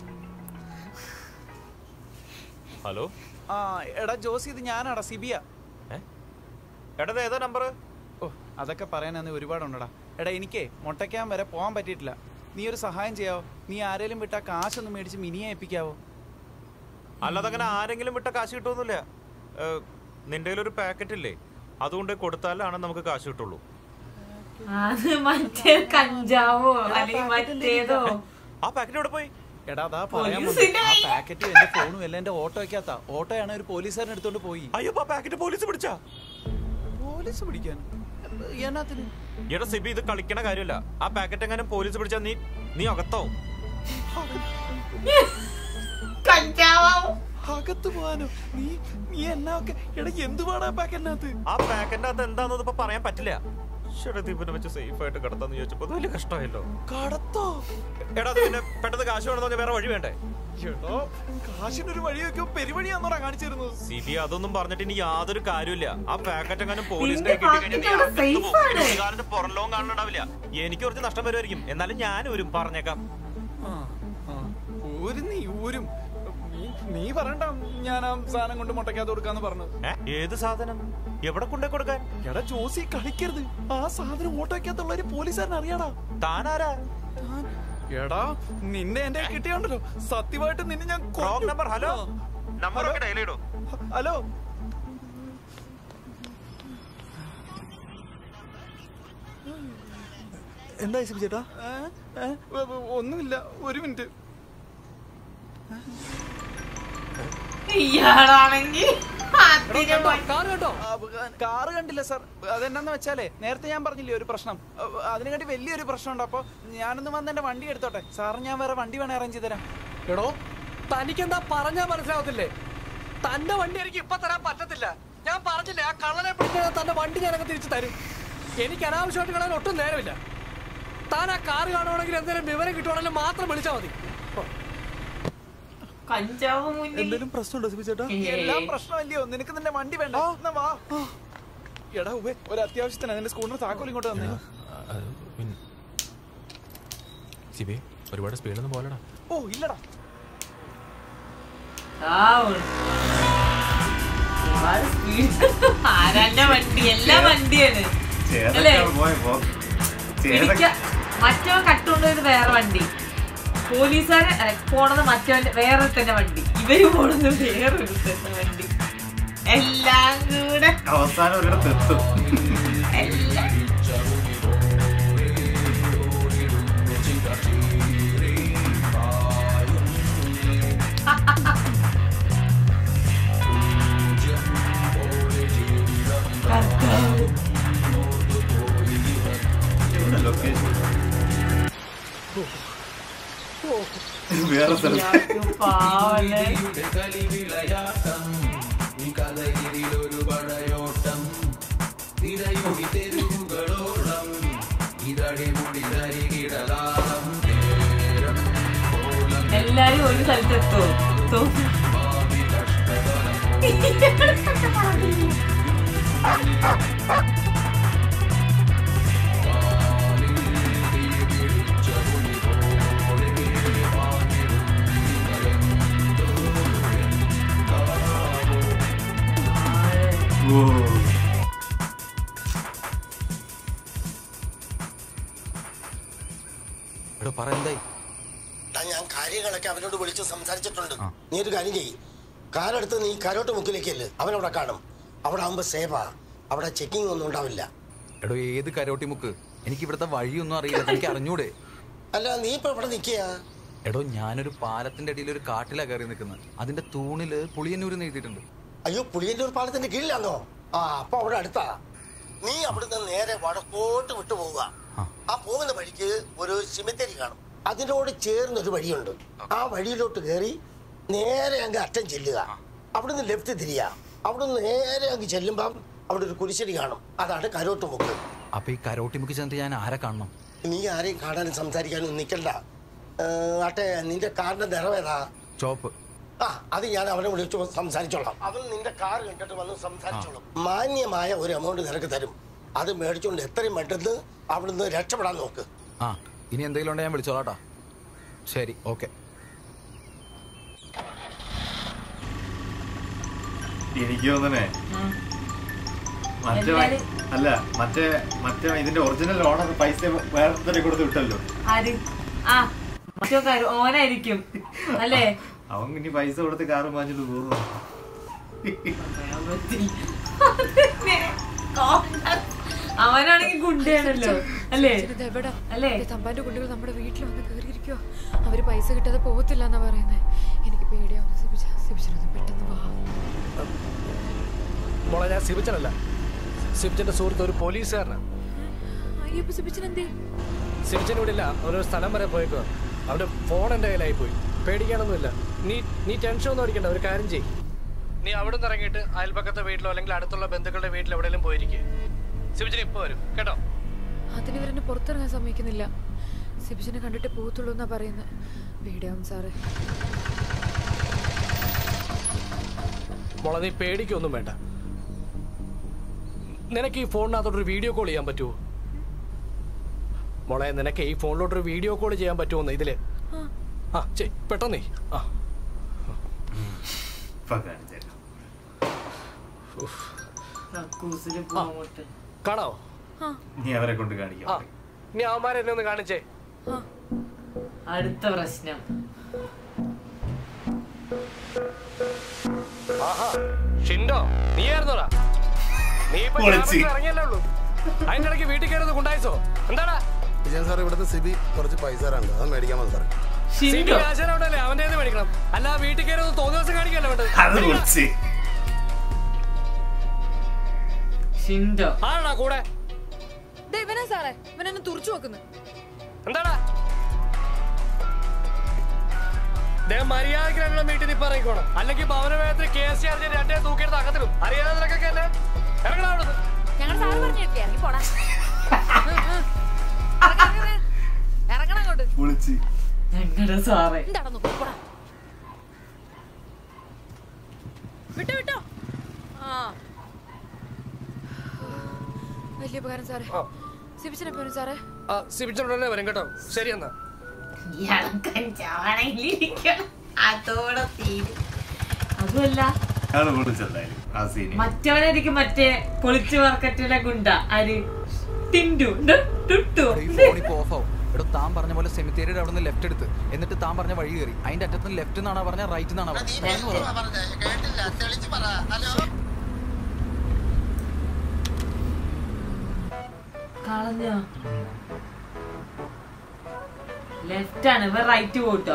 ഹലോ ആ എടാ ജോസി ഇത് ഞാനാടാ സിബിയ ഏ എടാ ഏതാ നമ്പർ ഓ അതൊക്കെ പറയാനന്ന് ഒരുപാടുണ്ടടാ എടാ എനിക്കേ മുട്ടയ്ക്കാൻ വരെ പോകാൻ പറ്റിയിട്ടില്ല നീ ഒരു സഹായം ചെയ്യാവോ നീ ആരേലും വിട്ടാ കാശൊന്ന് മേടിച്ച് മിനിയെ ഏൽപ്പിക്കാവോ അല്ലാതെ അങ്ങനെ ആരെങ്കിലും വിട്ട കാശ് കിട്ടുമൊന്നുമില്ല ഏ, നിന്റെ ഒരു പാക്കറ്റ് ഇല്ലേ അതുകൊണ്ട് കൊടുത്താലാണ് നമുക്ക് കാശ് കിട്ടുള്ളൂ അത് മറ്റേ കഞ്ചാവോ അല്ലെങ്കിൽ മറ്റേതോ ആ പാക്കറ്റ് എവിടെ പോയി എടാ അതാ പറയാൻ വന്നത്. പോലീസിനെ ആ പാക്കറ്റും എന്റെ ഫോണും എല്ലാം എന്റെ ഓട്ടോയ്ക്കകത്താ ഓട്ടോയാണ് ഒരു പോലീസുകാരൻ എടുത്തോണ്ട് പോയി അയ്യോ ആ പാക്കറ്റ് പോലീസ് പിടിച്ചാ പോലീസ് പിടിക്കാൻ എന്നാത്തിന് എടാ സിബി ഇത് കളിക്കണ കാര്യമല്ല ആ പാക്കറ്റ് എങ്ങനെ പോലീസ് പിടിച്ചാ നീ നീ അകത്താവും കഞ്ചാവോ അകത്ത് പോവാനോ നീ നീ എന്നാ ഒക്കെ എടാ എന്തുവാടാ പാക്കറ്റിനകത്ത് ആ പാക്കറ്റിന്റെ അകത്ത് എന്താണെന്ന് ഇപ്പൊ പറയാൻ പറ്റില്ല ചേട്ടാ ഇവനെ വെച്ച് സേഫ് ആയിട്ട് കിടത്താന്ന് ചോദിച്ചപ്പോ അത് വലിയ കഷ്ടമായല്ലോ കടത്തോ എടാ അത് പിന്നെ പെട്ടെന്ന് കാശ് വേണമെന്ന് പറഞ്ഞാൽ വേറെ വഴി വേണ്ടേ എടോ കാശിനൊരു വഴിയൊക്കെ പെരുവഴിയാന്നോടാ കാണിച്ചിരുന്നത് സിബി അതൊന്നും പറഞ്ഞിട്ട് ഇനി യാതൊരു കാര്യമില്ല ആ പാക്കറ്റ് എങ്ങനെ പോലീസിനെ നിന്റെ പാക്കറ്റ് അവിടെ safe ആണ്. പുറം ലോകം കാണുന്നുണ്ടാവില്ല എനിക്ക് കുറച്ച് നഷ്ടം വരുമായിരിക്കും എന്നാലും ഞാൻ ഒരു പറഞ്ഞേക്കാം ആ, ആ. ഊരും നീ ഊരും നീ- നീ പറയണ്ട ഞാൻ ആ സാധനം കൊണ്ട് മുട്ടയ്ക്കകത്ത് കൊടുക്കാന്ന് പറഞ്ഞത് ഏ? ഏത് സാധനം എവിടെ കൊണ്ടേ കൊടുക്കാൻ എടാ ജോസി കളിക്കരുത് ആ സാധനം ഓട്ടോയ്ക്കകത്തുള്ള ഒരു പോലീസുകാരൻ അറിയാടാ താനാരാ താൻ- എടാ നിന്നെ എന്റെ കിട്ടിയുണ്ടല്ലോ സത്യമായിട്ട് നിന്നെ ഞാൻ റോങ് കൊല്ലും. നമ്പർ ഹലോ ആ. നമ്പർ ഒക്കെ ഡയൽ ചെയ്തോ ഹലോ എന്താ സിബി ചേട്ടാ ഏ? ഏ? വ- വ- ഒന്നുമില്ല ഒരു മിനിറ്റ് ഇയാളാണെങ്കിൽ അതിന് മ- കാർ കേട്ടോ ആ, കാറ് കണ്ടില്ല സാർ അതെന്നാന്ന് വെച്ചാലേ നേരത്തെ ഞാൻ പറഞ്ഞില്ലേ ഒരു പ്രശ്നം അ- അതിനെക്കാട്ടി വലിയൊരു പ്രശ്നമുണ്ട് അപ്പൊ ഞാനൊന്ന് വന്ന് എന്റെ വണ്ടി എടുത്തോട്ടെ സാറ് ഞാൻ വേറെ വണ്ടി വേണേ അറേഞ്ച് ചെയ്ത് തരാം എടോ തനിക്കെന്താ പറഞ്ഞാ മനസ്സിലാവത്തില്ലേ തന്റെ വണ്ടി എനിക്ക് ഇപ്പൊ തരാൻ പറ്റത്തില്ല ഞാൻ പറഞ്ഞില്ലേ ആ കള്ളനെ പിടിച്ചാൽ തന്റെ വണ്ടി ഞാനൊക്കെ തിരിച്ചു തരും എനിക്ക് അനാവശ്യമായിട്ട് കളയാൻ ഒട്ടും നേരമില്ല താൻ ആ കാറ് കാണുവാണെങ്കിൽ എന്തെങ്കിലും വിവരം കിട്ടുവാണെങ്കിൽ മാത്രം വിളിച്ചാൽ മതി കഞ്ചാവ് മുന്നിൽ എന്തെങ്കിലും പ്രശ്നമുണ്ടോ സിബി ചേട്ടാ ഏയ്. എല്ലാം പ്രശ്നമല്ലയോ നിനക്ക് നിന്റെ വണ്ടി വേണ്ട എന്നാ വാ എടാ ഉബേ ഒരു അത്യാവശ്യത്തിന് നിന്റെ സ്കൂളിന് താക്കോൽ ഇങ്ങോട്ട് തന്നെ സിബി ഒരുപാട് സ്പീഡൊന്നും പോലടാ ഓ ഇല്ലടാ ആ, ഉണ്ട്. ഒരുപാട് speed. ആരാന്റെ വണ്ടി എല്ലാ വണ്ടിയാണ് അല്ലേ ചേതൊക്കെ പോയപ്പോ പിടിക്ക മറ്റവൻ കട്ടുകൊണ്ടുപോയത് വേറെ വണ്ടി പോലീസുകാരെ അല്ല, പോണത് മറ്റവന്റെ വേറെ തന്നെ വണ്ടി ഇവര് പോണത് വേറെ തന്നെ വണ്ടി എല്ലാം കൂടെ അവസാനം ഒരിടത്ത് എത്തും എല്ലാം ലൊക്കേഷൻ വേറെ സ്ഥലത്ത് പാവല്ലേ എല്ലാരും ഒരു സ്ഥലത്തെത്തോ എത്തോ ഓ എടോ പറ എന്തായി എടാ, ഞാൻ കാര്യങ്ങളൊക്കെ അവനോട് വിളിച്ച് സംസാരിച്ചിട്ടുണ്ട് നീ ഒരു കാര്യം ചെയ്യ് കാറെടുത്ത് നീ കരോട്ട് മുക്കിലേക്കല്ലേ അവനവിടെ കാണും അവിടെ ആകുമ്പോ സേഫാ അവിടെ ചെക്കിംഗ് ഒന്നും ഉണ്ടാവില്ല എടോ ഏത് കരോട്ടി മുക്ക് എനിക്ക് ഇവിടുത്തെ വഴിയൊന്നും അറിയില്ല എനിക്ക് അറിഞ്ഞൂടെ അല്ല നീ ഇപ്പൊ ഇവിടെ നിൽക്കുക എടോ ഞാനൊരു പാലത്തിന്റെ അടിയിൽ ഒരു കാട്ടിലാ കയറി നിൽക്കുന്നത് അതിന്റെ തൂണില് പുളിയന്നൂരെന്ന് എഴുതിയിട്ടുണ്ട് അയ്യോ പുളിയന്നൂർ പാലത്തിന്റെ കീഴിലാണോ ആ അപ്പൊ അവിടെ അടുത്താ നീ അവിടുന്ന് നേരെ വടക്കോട്ട് വിട്ടു പോവുക ആ പോകുന്ന വഴിക്ക് ഒരു സിമിത്തേരി കാണും അതിനോട് ചേർന്നൊരു വഴിയുണ്ട് ആ വഴിയിലോട്ട് കയറി നേരെ അങ്ങ് അറ്റം ചെല്ലുക അവിടുന്ന് ലെഫ്റ്റ് തിരിയുക അവിടുന്ന് നേരെ അങ്ങ് ചെല്ലുമ്പം അവിടെ ഒരു കുരിശടി കാണും അതാണ് കരോട്ട് മുക്ക് അപ്പൊ ഈ കരോട്ടി മുക്ക് ചെന്നിട്ട് ഞാൻ ആരെ കാണണം നീ ആരെയും കാണാനും സംസാരിക്കാനും നിൽക്കണ്ട ഏ, ആട്ടെ നിന്റെ കാറിന്റെ നിറവേതാ ചോപ്പ് ആ അത് ഞാൻ അവനെ വിളിച്ചു സംസാരിച്ചോളാം അവൻ നിന്റെ കാർ കണ്ടിട്ട് വന്ന് സംസാരിച്ചോളാം മാന്യമായ ഒരു എമൗണ്ട് നിനക്ക് തരും അത് മേടിച്ചുകൊണ്ട് എത്രയും പെട്ടെന്ന് അവിടുന്ന് രക്ഷപ്പെടാൻ നോക്ക് ആ ഇനി എന്തെങ്കിലും ഉണ്ടെങ്കിൽ ഞാൻ വിളിച്ചോളാട്ടാ ശരി ഓക്കെ എനിക്ക് തോന്നണേ മറ്റേ എല്ലാരും- അല്ല മറ്റേ മറ്റേ ഇതിന്റെ ഒറിജിനൽ ഓണർ പൈസ വേറെ തന്നെ കൊടുത്ത് വിട്ടല്ലോ ആര് ആ മറ്റോ കാര്യം ഓനായിരിക്കും അല്ലേ അവൻ ഇനി പൈസ കൊടുത്ത് കാറ് വാങ്ങിച്ചിട്ട് പോകുന്നു പറയാൻ പറ്റില്ല. അവനാണെങ്കിൽ ഗുണ്ടയാണല്ലോ അല്ലേ എവിടാ അല്ലേ തമ്പാന്റെ കുട്ടികൾ നമ്മുടെ വീട്ടിൽ വന്ന് കയറിയിരിക്കോ അവര് പൈസ കിട്ടാതെ പോകത്തില്ല എന്നാ പറയുന്നത് എനിക്ക് പേടിയാവുന്നു സിബിച്ച സിബിച്ചനൊന്ന് പെട്ടെന്ന് വാ മോളെ ഞാൻ സിബിച്ചനല്ല സിബിച്ചന്റെ സുഹൃത്ത് ഒരു പോലീസുകാരനാണ് അയ്യപ്പ സിബിച്ചൻ എന്തേ സിബിച്ചൻ ഇവിടെ ഇല്ല അവനൊരു സ്ഥലം വരെ പോയേക്കോ അവന്റെ ഫോൺ എന്റെ കയ്യിലായി പോയി പേടിക്കാനൊന്നുമില്ല നീ നീ ടെൻഷൻ ഒന്നും അടിക്കണ്ട ഒരു കാര്യം ചെയ്യ് നീ അവിടെ നിന്ന് ഇറങ്ങിയിട്ട് അയൽപക്കത്തെ വീട്ടിലോ അല്ലെങ്കിൽ അടുത്തുള്ള ബന്ധുക്കളുടെ വീട്ടിൽ എവിടെയെങ്കിലും പോയിരിക്കും സിബിച്ചൻ ഇപ്പൊ വരും കേട്ടോ അതിന് ഇവരെന്നെ പുറത്തിറങ്ങാൻ സമ്മതിക്കുന്നില്ല സിബിച്ചനെ കണ്ടിട്ട് പോകത്തുള്ളൂ എന്നാ പറയുന്നത് പേടിയാവും സാറേ മോളെ നീ പേടിക്കൊന്നും വേണ്ട നിനക്ക് ഈ ഫോണിനകത്തോട്ടൊരു വീഡിയോ കോൾ ചെയ്യാൻ പറ്റുമോ മോളെ നിനക്ക് ഈ ഫോണിലോട്ടൊരു വീഡിയോ കോൾ ചെയ്യാൻ പറ്റുമോന്ന് ഇതില് ആ ചെയ് പെട്ടെന്നേ ആ ഇപ്പൊ കാണിച്ചേക്കാം കക്കൂസില് പോയിട്ട് കാണാവോ നീ അവരെ കൊണ്ട് കാണിക്കാം ആ നീ അവന്മാരെ എന്നെ ഒന്ന് കാണിച്ചേ അടുത്ത പ്രശ്നം ആഹാ ഷിൻഡോ നീ ആയിരുന്നോടാ നീ ഇപ്പൊ പൊളിച്ച്. ഞായറാഴ്ച ഇറങ്ങിയല്ലേ ഉള്ളൂ അതിന്റെ ഇടയ്ക്ക് വീട്ടിൽ കയറുന്നത് കൊണ്ടായിസോ എന്താടാ വിജയൻ സാർ ഇവിടുത്തെ സിബി കുറച്ച് പൈസ തരാനുണ്ട് അത് മേടിക്കാൻ വന്നു സാറേ സിബി ആശാനോടല്ലേ അവന്റെ കയ്യിൽ നിന്ന് മേടിക്കണം അല്ല വീട്ടിൽ കയറുന്നത് തോന്നിയ ദിവസം കാണിക്കല്ലോ വേണ്ടത് അത് പൊളിച്ച്. ഷിൻഡോ ആണോ കൂടെ ദേ ഇവനാ സാറേ ഇവനെന്നെ തുറച്ചു നോക്കുന്നു എന്താടാ ദേ മര്യാദക്ക് രണ്ടെണ്ണം വീട്ടിൽ നിന്ന് ഇപ്പൊ ഇറങ്ങിക്കോണം അല്ലെങ്കിൽ ഭവന വേഗത്തിൽ കെ എസ് സി അറിഞ്ഞ രണ്ടേ തൂക്കിയെടുത്ത് അകത്തിടും അറിയാവുന്നതൊക്കെ അല്ലേ ഇറങ്ങണം അവിടുന്ന് ഞങ്ങൾ സാറ് പറഞ്ഞു കേട്ടില്ലേ ഇറങ്ങി പോടാ ഇറങ്ങണം അങ്ങോട്ട് പൊളിച്ച് ഞങ്ങളുടെ സാറേ എന്താടാ നോക്കി പോടാ ഉപകാരം സാറേ സിബിച്ചനെ പോരും സാറേ ആ സിബിച്ചോടനെ വരും കേട്ടോ ശരി എന്നാ ചാണയിലിരിക്കണം അതോടെ തീരും അതുമല്ല അയാള് പൊളിച്ചെന്തായാലും ആ സീന് മറ്റവനായിരിക്കും മറ്റേ പൊളിച്ചു മാർക്കറ്റിലെ ഗുണ്ട ആര് ടിൻഡു ഡു, ടുട്ടു. ഈ ഫോൺ ഇപ്പൊ ഓഫ് ആവും എടോ താൻ പറഞ്ഞ പോലെ സെമിത്തേരിയുടെ അവിടെ നിന്ന് ലെഫ്റ്റ് എടുത്ത് എന്നിട്ട് താൻ പറഞ്ഞ വഴി കയറി അതിന്റെ അറ്റത്ത് നിന്ന് ലെഫ്റ്റ് എന്നാണ് പറഞ്ഞ റൈറ്റ് എന്നാണ് കളഞ്ഞോ ലെഫ്റ്റ് ആണ് ഇവ റൈറ്റ് പോട്ടോ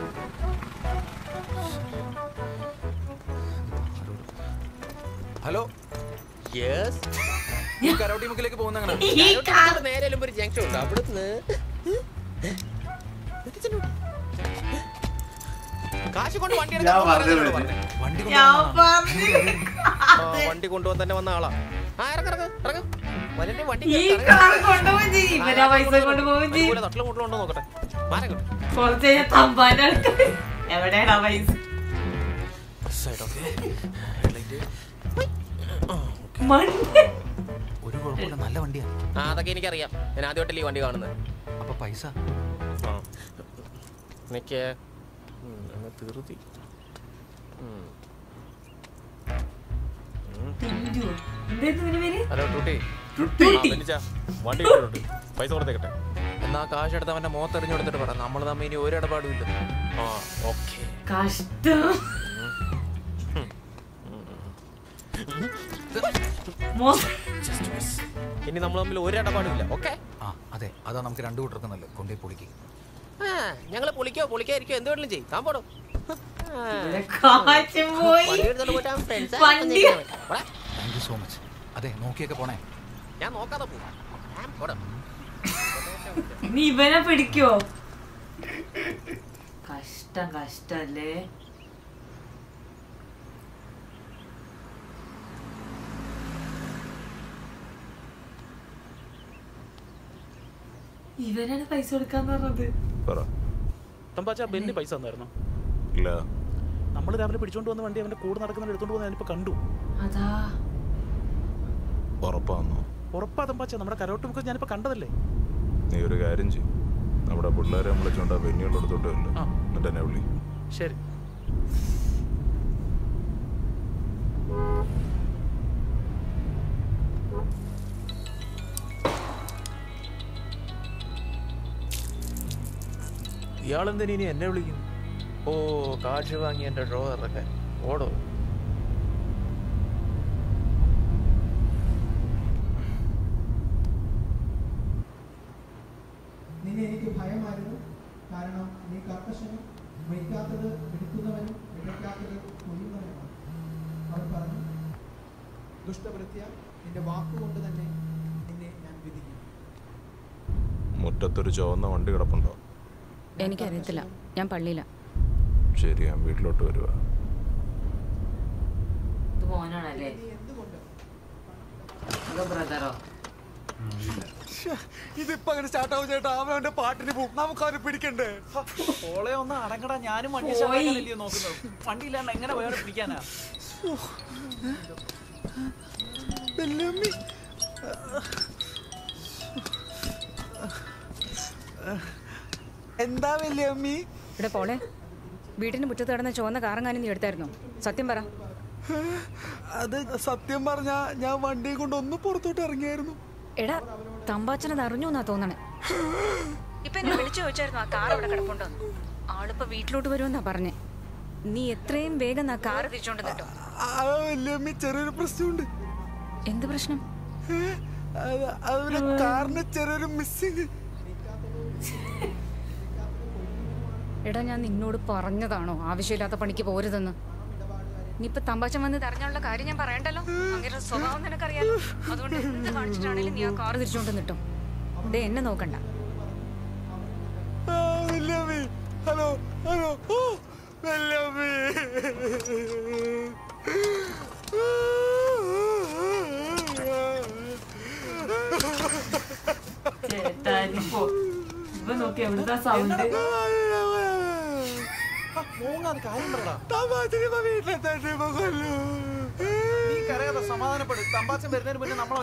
ഹലോ യെസ് ഈ കരോട്ടി മുക്കിലേക്ക് പോകുന്ന അങ്ങനെ നേരെ ചെല്ലുമ്പോ ഒരു ജംഗ്ഷൻ ഉണ്ട് അവിടുന്ന് കാശ് കൊണ്ട് വണ്ടി എടുക്കാൻ ഞാൻ പോകുന്നവരാ പറഞ്ഞത് പറഞ്ഞെ. വണ്ടി ഞാൻ കൊണ്ടുവന്ന ആ, വണ്ടി കൊണ്ടുപോകാൻ തന്നെ വന്ന ആളാ ആ ഇറങ്ങ ഇറങ്ങ ഇറങ്ങ വരട്ടെ വണ്ടി ഈ കാർ കൊണ്ടുപോകും ചെയ്യും ഇവരാ പൈസ കൊണ്ടുപോകും ചെയ്യും തട്ടിലും മുട്ടിലും ഉണ്ടോ നോക്കട്ടെ മാറി കിട്ടും കുറച്ച് കഴിഞ്ഞാൽ തമ്പാന്റെ അടുത്ത് എവിടെയാടാ പൈസ മണ്ണ് ഒരു കുഴപ്പമില്ല നല്ല വണ്ടിയാണ് ആ അതൊക്കെ എനിക്കറിയാം ഞാൻ ആദ്യമായിട്ടല്ലേ ഈ വണ്ടി കാണുന്നത് അപ്പൊ പൈസ ആ എനിക്ക് തീർത്തി ടിൻഡു എന്തായിരുന്നു ഇവന്റെ പേര് ഹലോ ടൂട്ടി ടുട്ടി. ആ, ബെന്നിച്ചാ, വണ്ടി കിട്ടുന്നുണ്ട് പൈസ കൊടുത്തേക്കട്ടെ എന്നാ കാശ് എടുത്ത് അവന്റെ മുഖത്ത് എറിഞ്ഞു കൊടുത്തിട്ട് പറ നമ്മൾ തമ്മിൽ ഇനി ഒരു ഇടപാടും ഇല്ല ആ ഓക്കെ കഷ്ടം മോ- ഇനി നമ്മൾ തമ്മിൽ ഒരു ഇടപാടും ഇല്ല ഓക്കെ ആ അതെ അതാ നമുക്ക് രണ്ടു കൂട്ടർക്കും നല്ലത് കൊണ്ടേ പൊളിക്ക് ഞങ്ങള് പൊളിക്കോ പൊളിക്കായിരിക്കോ എന്ത് വേണമെങ്കിലും ചെയ്യും താൻ പോടോ ഇവിടെ കാറ്റും പോയി വണ്ടി എടുത്തോണ്ട് പോയിട്ട് അവൻ friends ആയി വണ്ടി വന്നിരിക്കുകയാണ്. പോടാ. താങ്ക് യു സോ മച്ച് അതെ നോക്കിയൊക്കെ പോണേ ഞാൻ നോക്കാതെ പോവാം പോടാ. ഇനി ഇവനെ പിടിക്കോ കഷ്ടം കഷ്ടല്ലേ ഇവനാണ് പൈസ കൊടുക്കാന്ന് പറഞ്ഞത് പറ തമ്പാച്ച ബെന്നി പൈസ തന്നായിരുന്നു ഇല്ല നമ്മൾ രാവിലെ പിടിച്ചോണ്ട് വന്ന വണ്ടി അവന്റെ കൂടെ നടക്കുന്ന എടുത്തോണ്ട് പോകുന്ന ഞാനിപ്പോ കണ്ടു അതാ ഉറപ്പാന്നോ ഉറപ്പാ തമ്പാച്ച നമ്മുടെ കരോട്ട് മുഖം ഞാനിപ്പോ കണ്ടതല്ലേ നീ ഒരു കാര്യം ചെയ്യും നമ്മുടെ പിള്ളേരെ വിളിച്ചോണ്ട് വെന്നിയുള്ള അടുത്തോട്ട് വരില്ല ആ. എന്നിട്ട് എന്നെ വിളി ശരി ഇയാളെന്തിനു ഇനി എന്നെ വിളിക്കും ഓ കാശ് വാങ്ങി എന്റെ ഡ്രോവറൊക്കെ ഓടോ നിന്നെ എനിക്ക് ഭയമായിരുന്നു കാരണം നീ കർക്കശനും വയ്ക്കാത്തത് എടുക്കുന്നവനും വിതയ്ക്കാത്തത് കൊയ്യുന്നവനുമാണ് അവൻ പറഞ്ഞു ദുഷ്ടവൃത്തിയ നിന്റെ വാക്കുകൊണ്ട് തന്നെ നിന്നെ ഞാൻ വിധിക്കും മുറ്റത്തൊരു ചുവന്ന വണ്ടി കിടപ്പുണ്ടോ എനിക്കറിയത്തില്ല ഞാൻ പള്ളിയില ശരി ഞാൻ വീട്ടിലോട്ട് വരുക ഇത് മോനാണല്ലേ അതോ ബ്രദറോ ഇതിപ്പോ അങ്ങനെ സ്റ്റാർട്ട് ആവും ചേട്ടാ അവൻ അവന്റെ പാട്ടിന് പോകും നമുക്ക് അവനെ പിടിക്കണ്ടേ ഓളെ ഒന്ന് അടങ്ങടാ ഞാനും വണ്ടി പോയി. സ്റ്റാർട്ടാക്കാനല്ലയോ നോക്കുന്നത് വണ്ടിയില്ലാണ്ട് എങ്ങനെ വേറെ പിടിക്കാനാ വല്യമ്മി. എന്താ വല്യമ്മി ഇവിടെ പോളെ വീടിന് മുറ്റത്ത് കിടന്ന ചുവന്ന കാറങ്ങാനും നീ എടുത്തായിരുന്നോ സത്യം പറ അത് സത്യം പറഞ്ഞാ ഞാൻ വണ്ടിയും കൊണ്ട് ഒന്ന് പുറത്തോട്ട് ഇറങ്ങിയായിരുന്നു എടാ തമ്പാച്ചനത് അറിഞ്ഞു എന്നാ തോന്നണേ ഇപ്പൊ എന്നെ വിളിച്ചു ചോദിച്ചായിരുന്നു ആ കാർ അവിടെ കിടപ്പുണ്ടോ ആളിപ്പോ വീട്ടിലോട്ട് വരുമെന്നാ പറഞ്ഞേ നീ എത്രയും വേഗം ആ കാറ് തിരിച്ചോണ്ട് നിട്ടോ ആ വല്യമ്മി ചെറിയൊരു പ്രശ്നമുണ്ട് എന്ത് പ്രശ്നം അത് അതുപോലെ കാറിന് ചെറിയൊരു മിസ്സിങ് എടാ ഞാൻ നിന്നോട് പറഞ്ഞതാണോ ആവശ്യമില്ലാത്ത പണിക്ക് പോരുതെന്ന് ഇനിയിപ്പൊ തമ്പാച്ചൻ വന്ന് തെരഞ്ഞുള്ള കാര്യം ഞാൻ പറയണ്ടല്ലോ അങ്ങനെ സ്വഭാവം നിനക്കറിയാലോ അതുകൊണ്ട് എന്ത് കാണിച്ചിട്ടാണെങ്കിലും നീ ആ കാറ് തിരിച്ചോണ്ട് നിട്ടോ ദേ എന്നെ നോക്കണ്ട ആ, വല്യമ്മി ഹലോ ഹലോ ഓ വല്യമ്മി ചേട്ടാ ഇനിയിപ്പോ ഇപ്പൊ നോക്കി എവിടുത്തെ സൗണ്ട് മൂങ്ങാത് കാര്യം പറടാ തമാശനിപ്പോ വീട്ടിലെത്താണ്ട് ഇപ്പൊ കൊല്ലു നീ കരകഥ സമാധാനപ്പെടും തമ്പാച്ചൻ വരുന്നതിന് മുന്നേ നമ്മൾ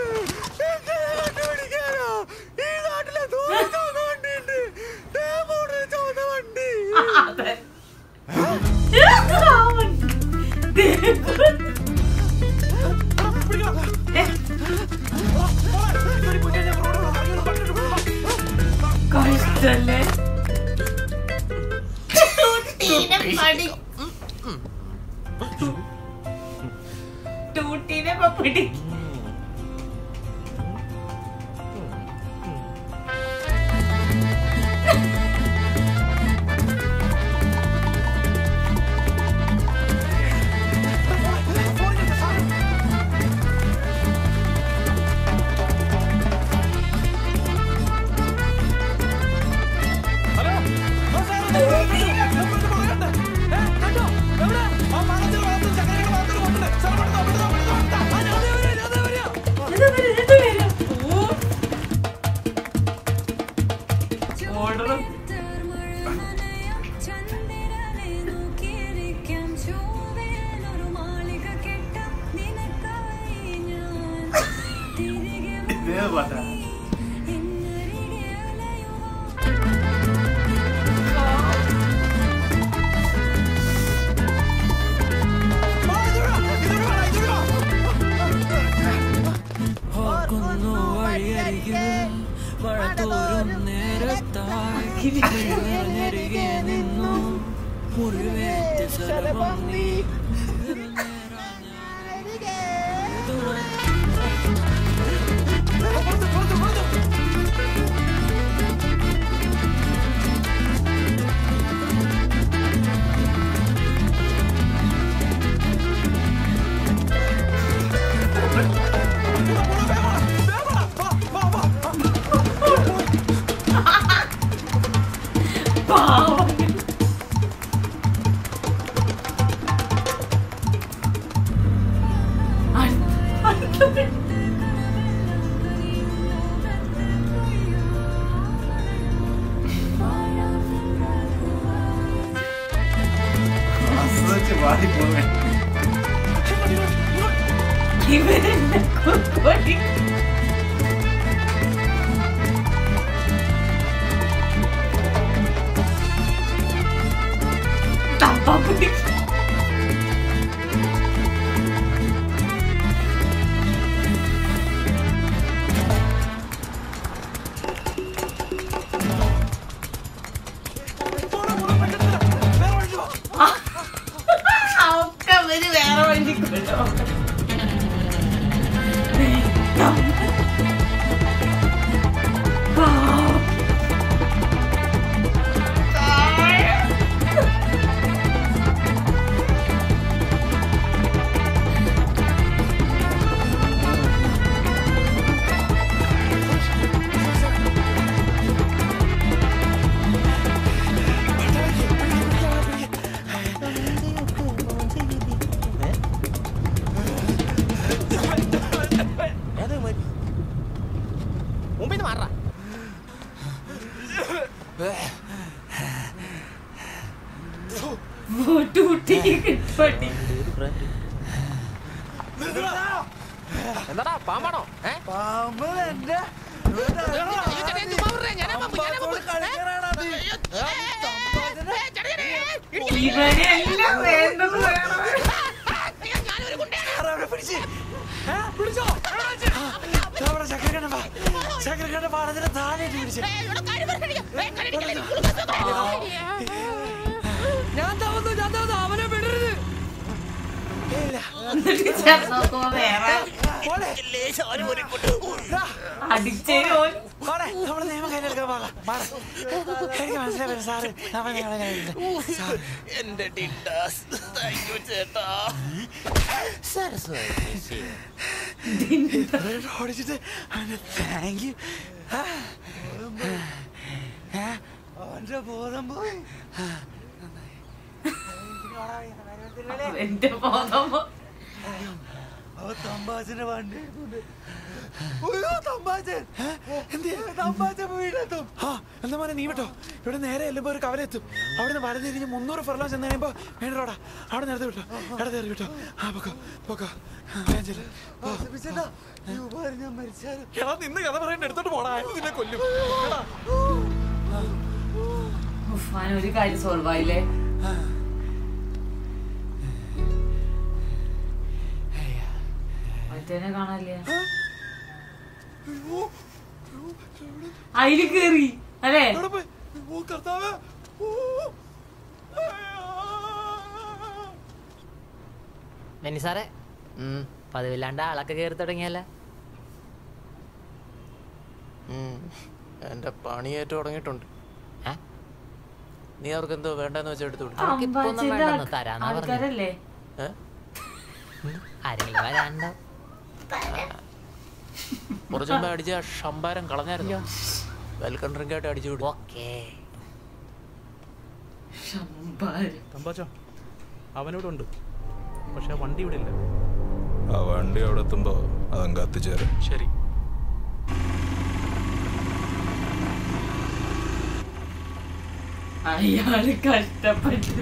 ഈ നാട്ടിലെ വണ്ടി അതെ കഷ്ടല്ലേ ടൂട്ടീനെ പടി ടൂട്ടീനെ ഇപ്പൊ പിടിക്കും ഓടണം ഇതേ പാട്ടാ ഓർക്കുന്നു വഴിയരികിൽ മഴ തോരും നേരത്തായി നിറഞ്ഞരികെ നിന്നു മുറിവേറ്റ ശലഭം നീ പാവം ആസ്വദിച്ച് പാടി പോവേ ഇവരെന്നെ കൊടി തപ്പാ പിടിക്കും ഒക്കെ അവര് വേറെ വഴി കൊണ്ടുപോകും മുമ്പിൽ നിന്ന് മാറാ ടൂട്ടി കിട്ടടി എന്താടാ പാമ്പാണോ ഏ പാമ്പ് എന്റെ ഇവരെല്ലാം വേണ്ടത് വേണം ചക്രക്കണ്ട പാടത്തിന് താഴെ പിടിച്ചു ഞാൻ തവന്നു ഞാൻ തവന്നു അവനെ വിടരുത് എന്നിട്ട് ചെന്ന് നോക്കുമ്പോ വേറെ അടിച്ചേ ഓൻ പോടെ, നമ്മള് നിയമം കയ്യിലെടുക്കാൻ പാടില്ല. മാറ്. എനിക്ക് മനസ്സിലായി സാറ് നമ്മൾ നിയമം കയ്യിലെടുത്ത്. സാറ്. എന്റെ ഡിഡാസ് താങ്ക് യു ചേട്ടാ ഇവരെ ഓടിച്ചിട്ട് അവന് താങ്ക് യു അവന്റെ ബോധം പോയി എന്റെ ബോധം അവ തമ്പാച്ചന്റെ വണ്ടി എടുത്തോണ്ട്. ഉയ്യോ, തമ്പാച്ചൻ എന്ത് തമ്പാച്ചൻ വീടെത്തും ആ എന്താ മോനെ നീ വിട്ടോ ഇവിടെ നേരെ ചെല്ലുമ്പോ ഒരു കവലെത്തും അവിടെ നിന്ന് വലതിരിഞ്ഞ് മുന്നൂറ് ഫെർലോൺ ചെന്ന് കഴിയുമ്പോ മെയിൻ റോഡാ അവിടെ നേരത്തെ വിട്ടോ അവിടെ നേരെ വിട്ടോ ആ പൊക്കോ പൊക്കോ ആ, വേഗം ചെല്ല്. പോ. എടാ നിന്ന് കഥ പറയണ്ട എടുത്തോട്ട് പോടാ അയാൾ നിന്നെ കൊല്ലും എടാ. ഉഫ്, അവന് ഒരു കാര്യം സോൾവ് ആയില്ലേ മറ്റേനെ കാണാനില്ല അതില് കേറി അല്ലേ ഓ കർത്താവേ ഓ ബെന്നി സാറേ പതിവില്ലാണ്ട് ആളൊക്കെ കയറി തുടങ്ങിയല്ല എന്റെ പണിയേറ്റ് തുടങ്ങിയിട്ടുണ്ട് നീ അവർക്ക് എന്തോ വേണ്ടെന്ന് വെച്ചാൽ എടുത്തു വിടും അവർക്കിപ്പോ ഒന്നും അമ്പാച്ചന്റെ വേണ്ടെന്ന് ആൾ- തരാന്നാ പറഞ്ഞത്. ആൾക്കാരല്ലേ ഏ? ആരെങ്കിലും വരാണ്ടോ കുറച്ച് മുമ്പ് അടിച്ച ആ ഷമ്പാരം കളഞ്ഞായിരുന്നു വെൽക്കം ഡ്രിങ്ക് ആയിട്ട് അടിച്ചു വിടും ഓക്കേ തമ്പാച്ചോ അവനോട് ഉണ്ട് പക്ഷെ ആ വണ്ടി ഇവിടെ ഇല്ല ആ വണ്ടി അവിടെ എത്തുമ്പോ അതങ്ങ് കത്തിച്ചേരും ശരി അയാള് കഷ്ടപ്പെട്ടു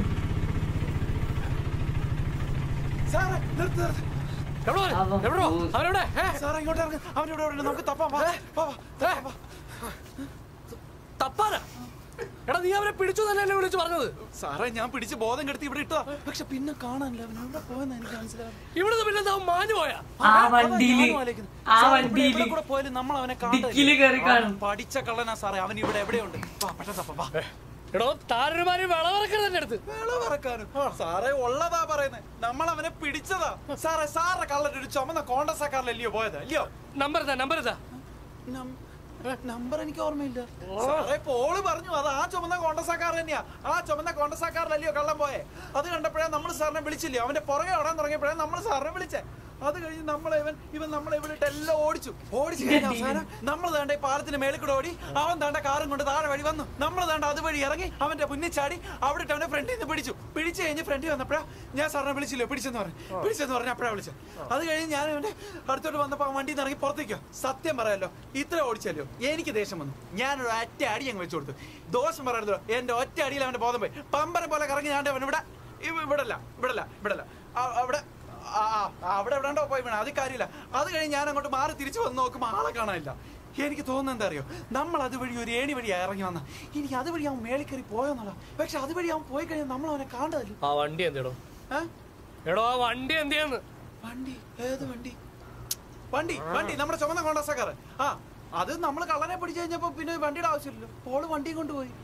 സാറേ നിർത്ത് നിർത്ത് അവൻ എവിടോ പോയി. അവനോടെ സാറേ ഇങ്ങോട്ട് ഇറങ്ങ് അവനോട് ഇവിടെ നമുക്ക് തപ്പാം വാ, വാ, വാ, തപ്പാം, വാ. തപ്പാനാ എടാ നീ അവരെ പിടിച്ചു തന്നെയല്ലേ വിളിച്ചു പറഞ്ഞത് സാറേ ഞാൻ പിടിച്ച് ബോധം കെടുത്തി ഇവിടെ ഇട്ടതാ പക്ഷെ പിന്നെ കാണാനില്ല അവൻ എവിടെ പോയെന്ന് എനിക്ക് മനസ്സിലാവും ഇവിടുന്ന് പിന്നെ എന്താ മാഞ്ഞു പോയാ ആ വണ്ടിയില് ആ വണ്ടിയില് കൂടെ പോയാലും നമ്മൾ അവനെ ഡിക്കില് കയറി കാണും. പഠിച്ച കള്ളനാ സാറേ അവൻ ഇവിടെ എവിടെയുണ്ട് വാ പക്ഷെ തപ്പാം വാ എടോ താരന്മാര് വിളവറക്കരുത് എന്റെ അടുത്ത് വിളവറക്കാനും സാറേ ഉള്ളതാ പറയുന്നത് നമ്മൾ അവനെ പിടിച്ചതാ സാറേ സാറെ കള്ളൻ ഒരു ചുമന്ന കോണ്ടസക്കാരിലല്ലയോ പോയത് അല്ലയോ നമ്പർ എന്താ നമ്പർ എന്താ നമ്പർ എനിക്ക് ഓർമ്മയില്ല സാറേ പോള് പറഞ്ഞു അത് ആ ചുമന്ന കോണ്ടസക്കാർ തന്നെയാ ആ ചുമന്ന കോണ്ടസക്കാരിലല്ലയോ കള്ളം പോയെ അത് കണ്ടപ്പോഴേ നമ്മൾ സാറിനെ വിളിച്ചില്ലേ അവന്റെ പുറകെ ഓടാൻ തുടങ്ങിയപ്പോഴേ നമ്മൾ സാറിനെ വിളിച്ചേ അത് കഴിഞ്ഞ് നമ്മളെ ഇവൻ ഇവൻ നമ്മളെ ഇവിടെ ഇട്ട് എല്ലാം ഓടിച്ചു ഓടിച്ചു കഴിഞ്ഞ അവസാനം നമ്മൾ താണ്ട ഈ പാലത്തിന് മേളിൽ കൂടെ ഓടി അവൻ താണ്ട കാറും കൊണ്ട് താഴെ വഴി വന്നു നമ്മൾ താണ്ട അതുവഴി ഇറങ്ങി അവന്റെ മുന്നിൽ ചാടി അവിടെ ഇട്ട് അവന്റെ ഫ്രണ്ടിൽ നിന്ന് പിടിച്ചു പിടിച്ചു കഴിഞ്ഞ് ഫ്രണ്ടിൽ വന്നപ്പോഴാ ഞാൻ സാറിനെ വിളിച്ചില്ലോ പിടിച്ചെന്ന് പറഞ്ഞു പിടിച്ചെന്ന് പറഞ്ഞു അപ്പോഴാ വിളിച്ചത് അത് കഴിഞ്ഞ് ഞാൻ അവന്റെ അടുത്തോട്ട് വന്നപ്പോ അവൻ വണ്ടിയിൽ നിന്ന് ഇറങ്ങി പുറത്തേക്കോ സത്യം പറയാലോ ഇത്ര ഓടിച്ചല്ലോ എനിക്ക് ദേഷ്യം വന്നു ഞാനൊരു ഒറ്റ അടി അങ്ങ് വെച്ചു കൊടുത്തു ദോഷം പറയരുതല്ലോ എന്റെ ഒറ്റ അടിയിൽ അവന്റെ ബോധം പോയി പമ്പരം പോലെ കറങ്ങി ഞാൻ അവൻ ഇവിടെ ഇവ- ഇവിടല്ല ഇവിടല്ല ഇവിടല്ല ആ- അവിടെ ആ, ആ, ആ, അവിടെ എവിടെണ്ടോ പോയി വീണ അത് കാര്യമില്ല അത് കഴിഞ്ഞ് ഞാൻ അങ്ങോട്ട് മാറി തിരിച്ചു വന്ന് നോക്കുമ്പോൾ ആളെ കാണാനില്ല എനിക്ക് തോന്നുന്നത് എന്താ അറിയോ നമ്മൾ അതുവഴി ഒരു ഏണി വഴി ഇറങ്ങി വന്ന എനിക്ക് അതുവഴി അവൻ മേളിൽ കയറി പോയോന്നുള്ള പക്ഷെ അതുവഴി അവൻ പോയി കഴിഞ്ഞാൽ നമ്മൾ അവനെ കാണണ്ടല്ലോ ആ വണ്ടി എന്തെടോ ഏ? എടോ ആ വണ്ടി എന്തിയെന്ന് വണ്ടി ഏത് വണ്ടി വണ്ടി വണ്ടി നമ്മുടെ ചുമന്ന കോണ്ടസക്കാറ് ആ അത് നമ്മൾ കള്ളനെ പിടിച്ചു കഴിഞ്ഞപ്പോ പിന്നെ വണ്ടിയുടെ ആവശ്യമില്ലല്ലോ പോള് വണ്ടിയും കൊണ്ടുപോയി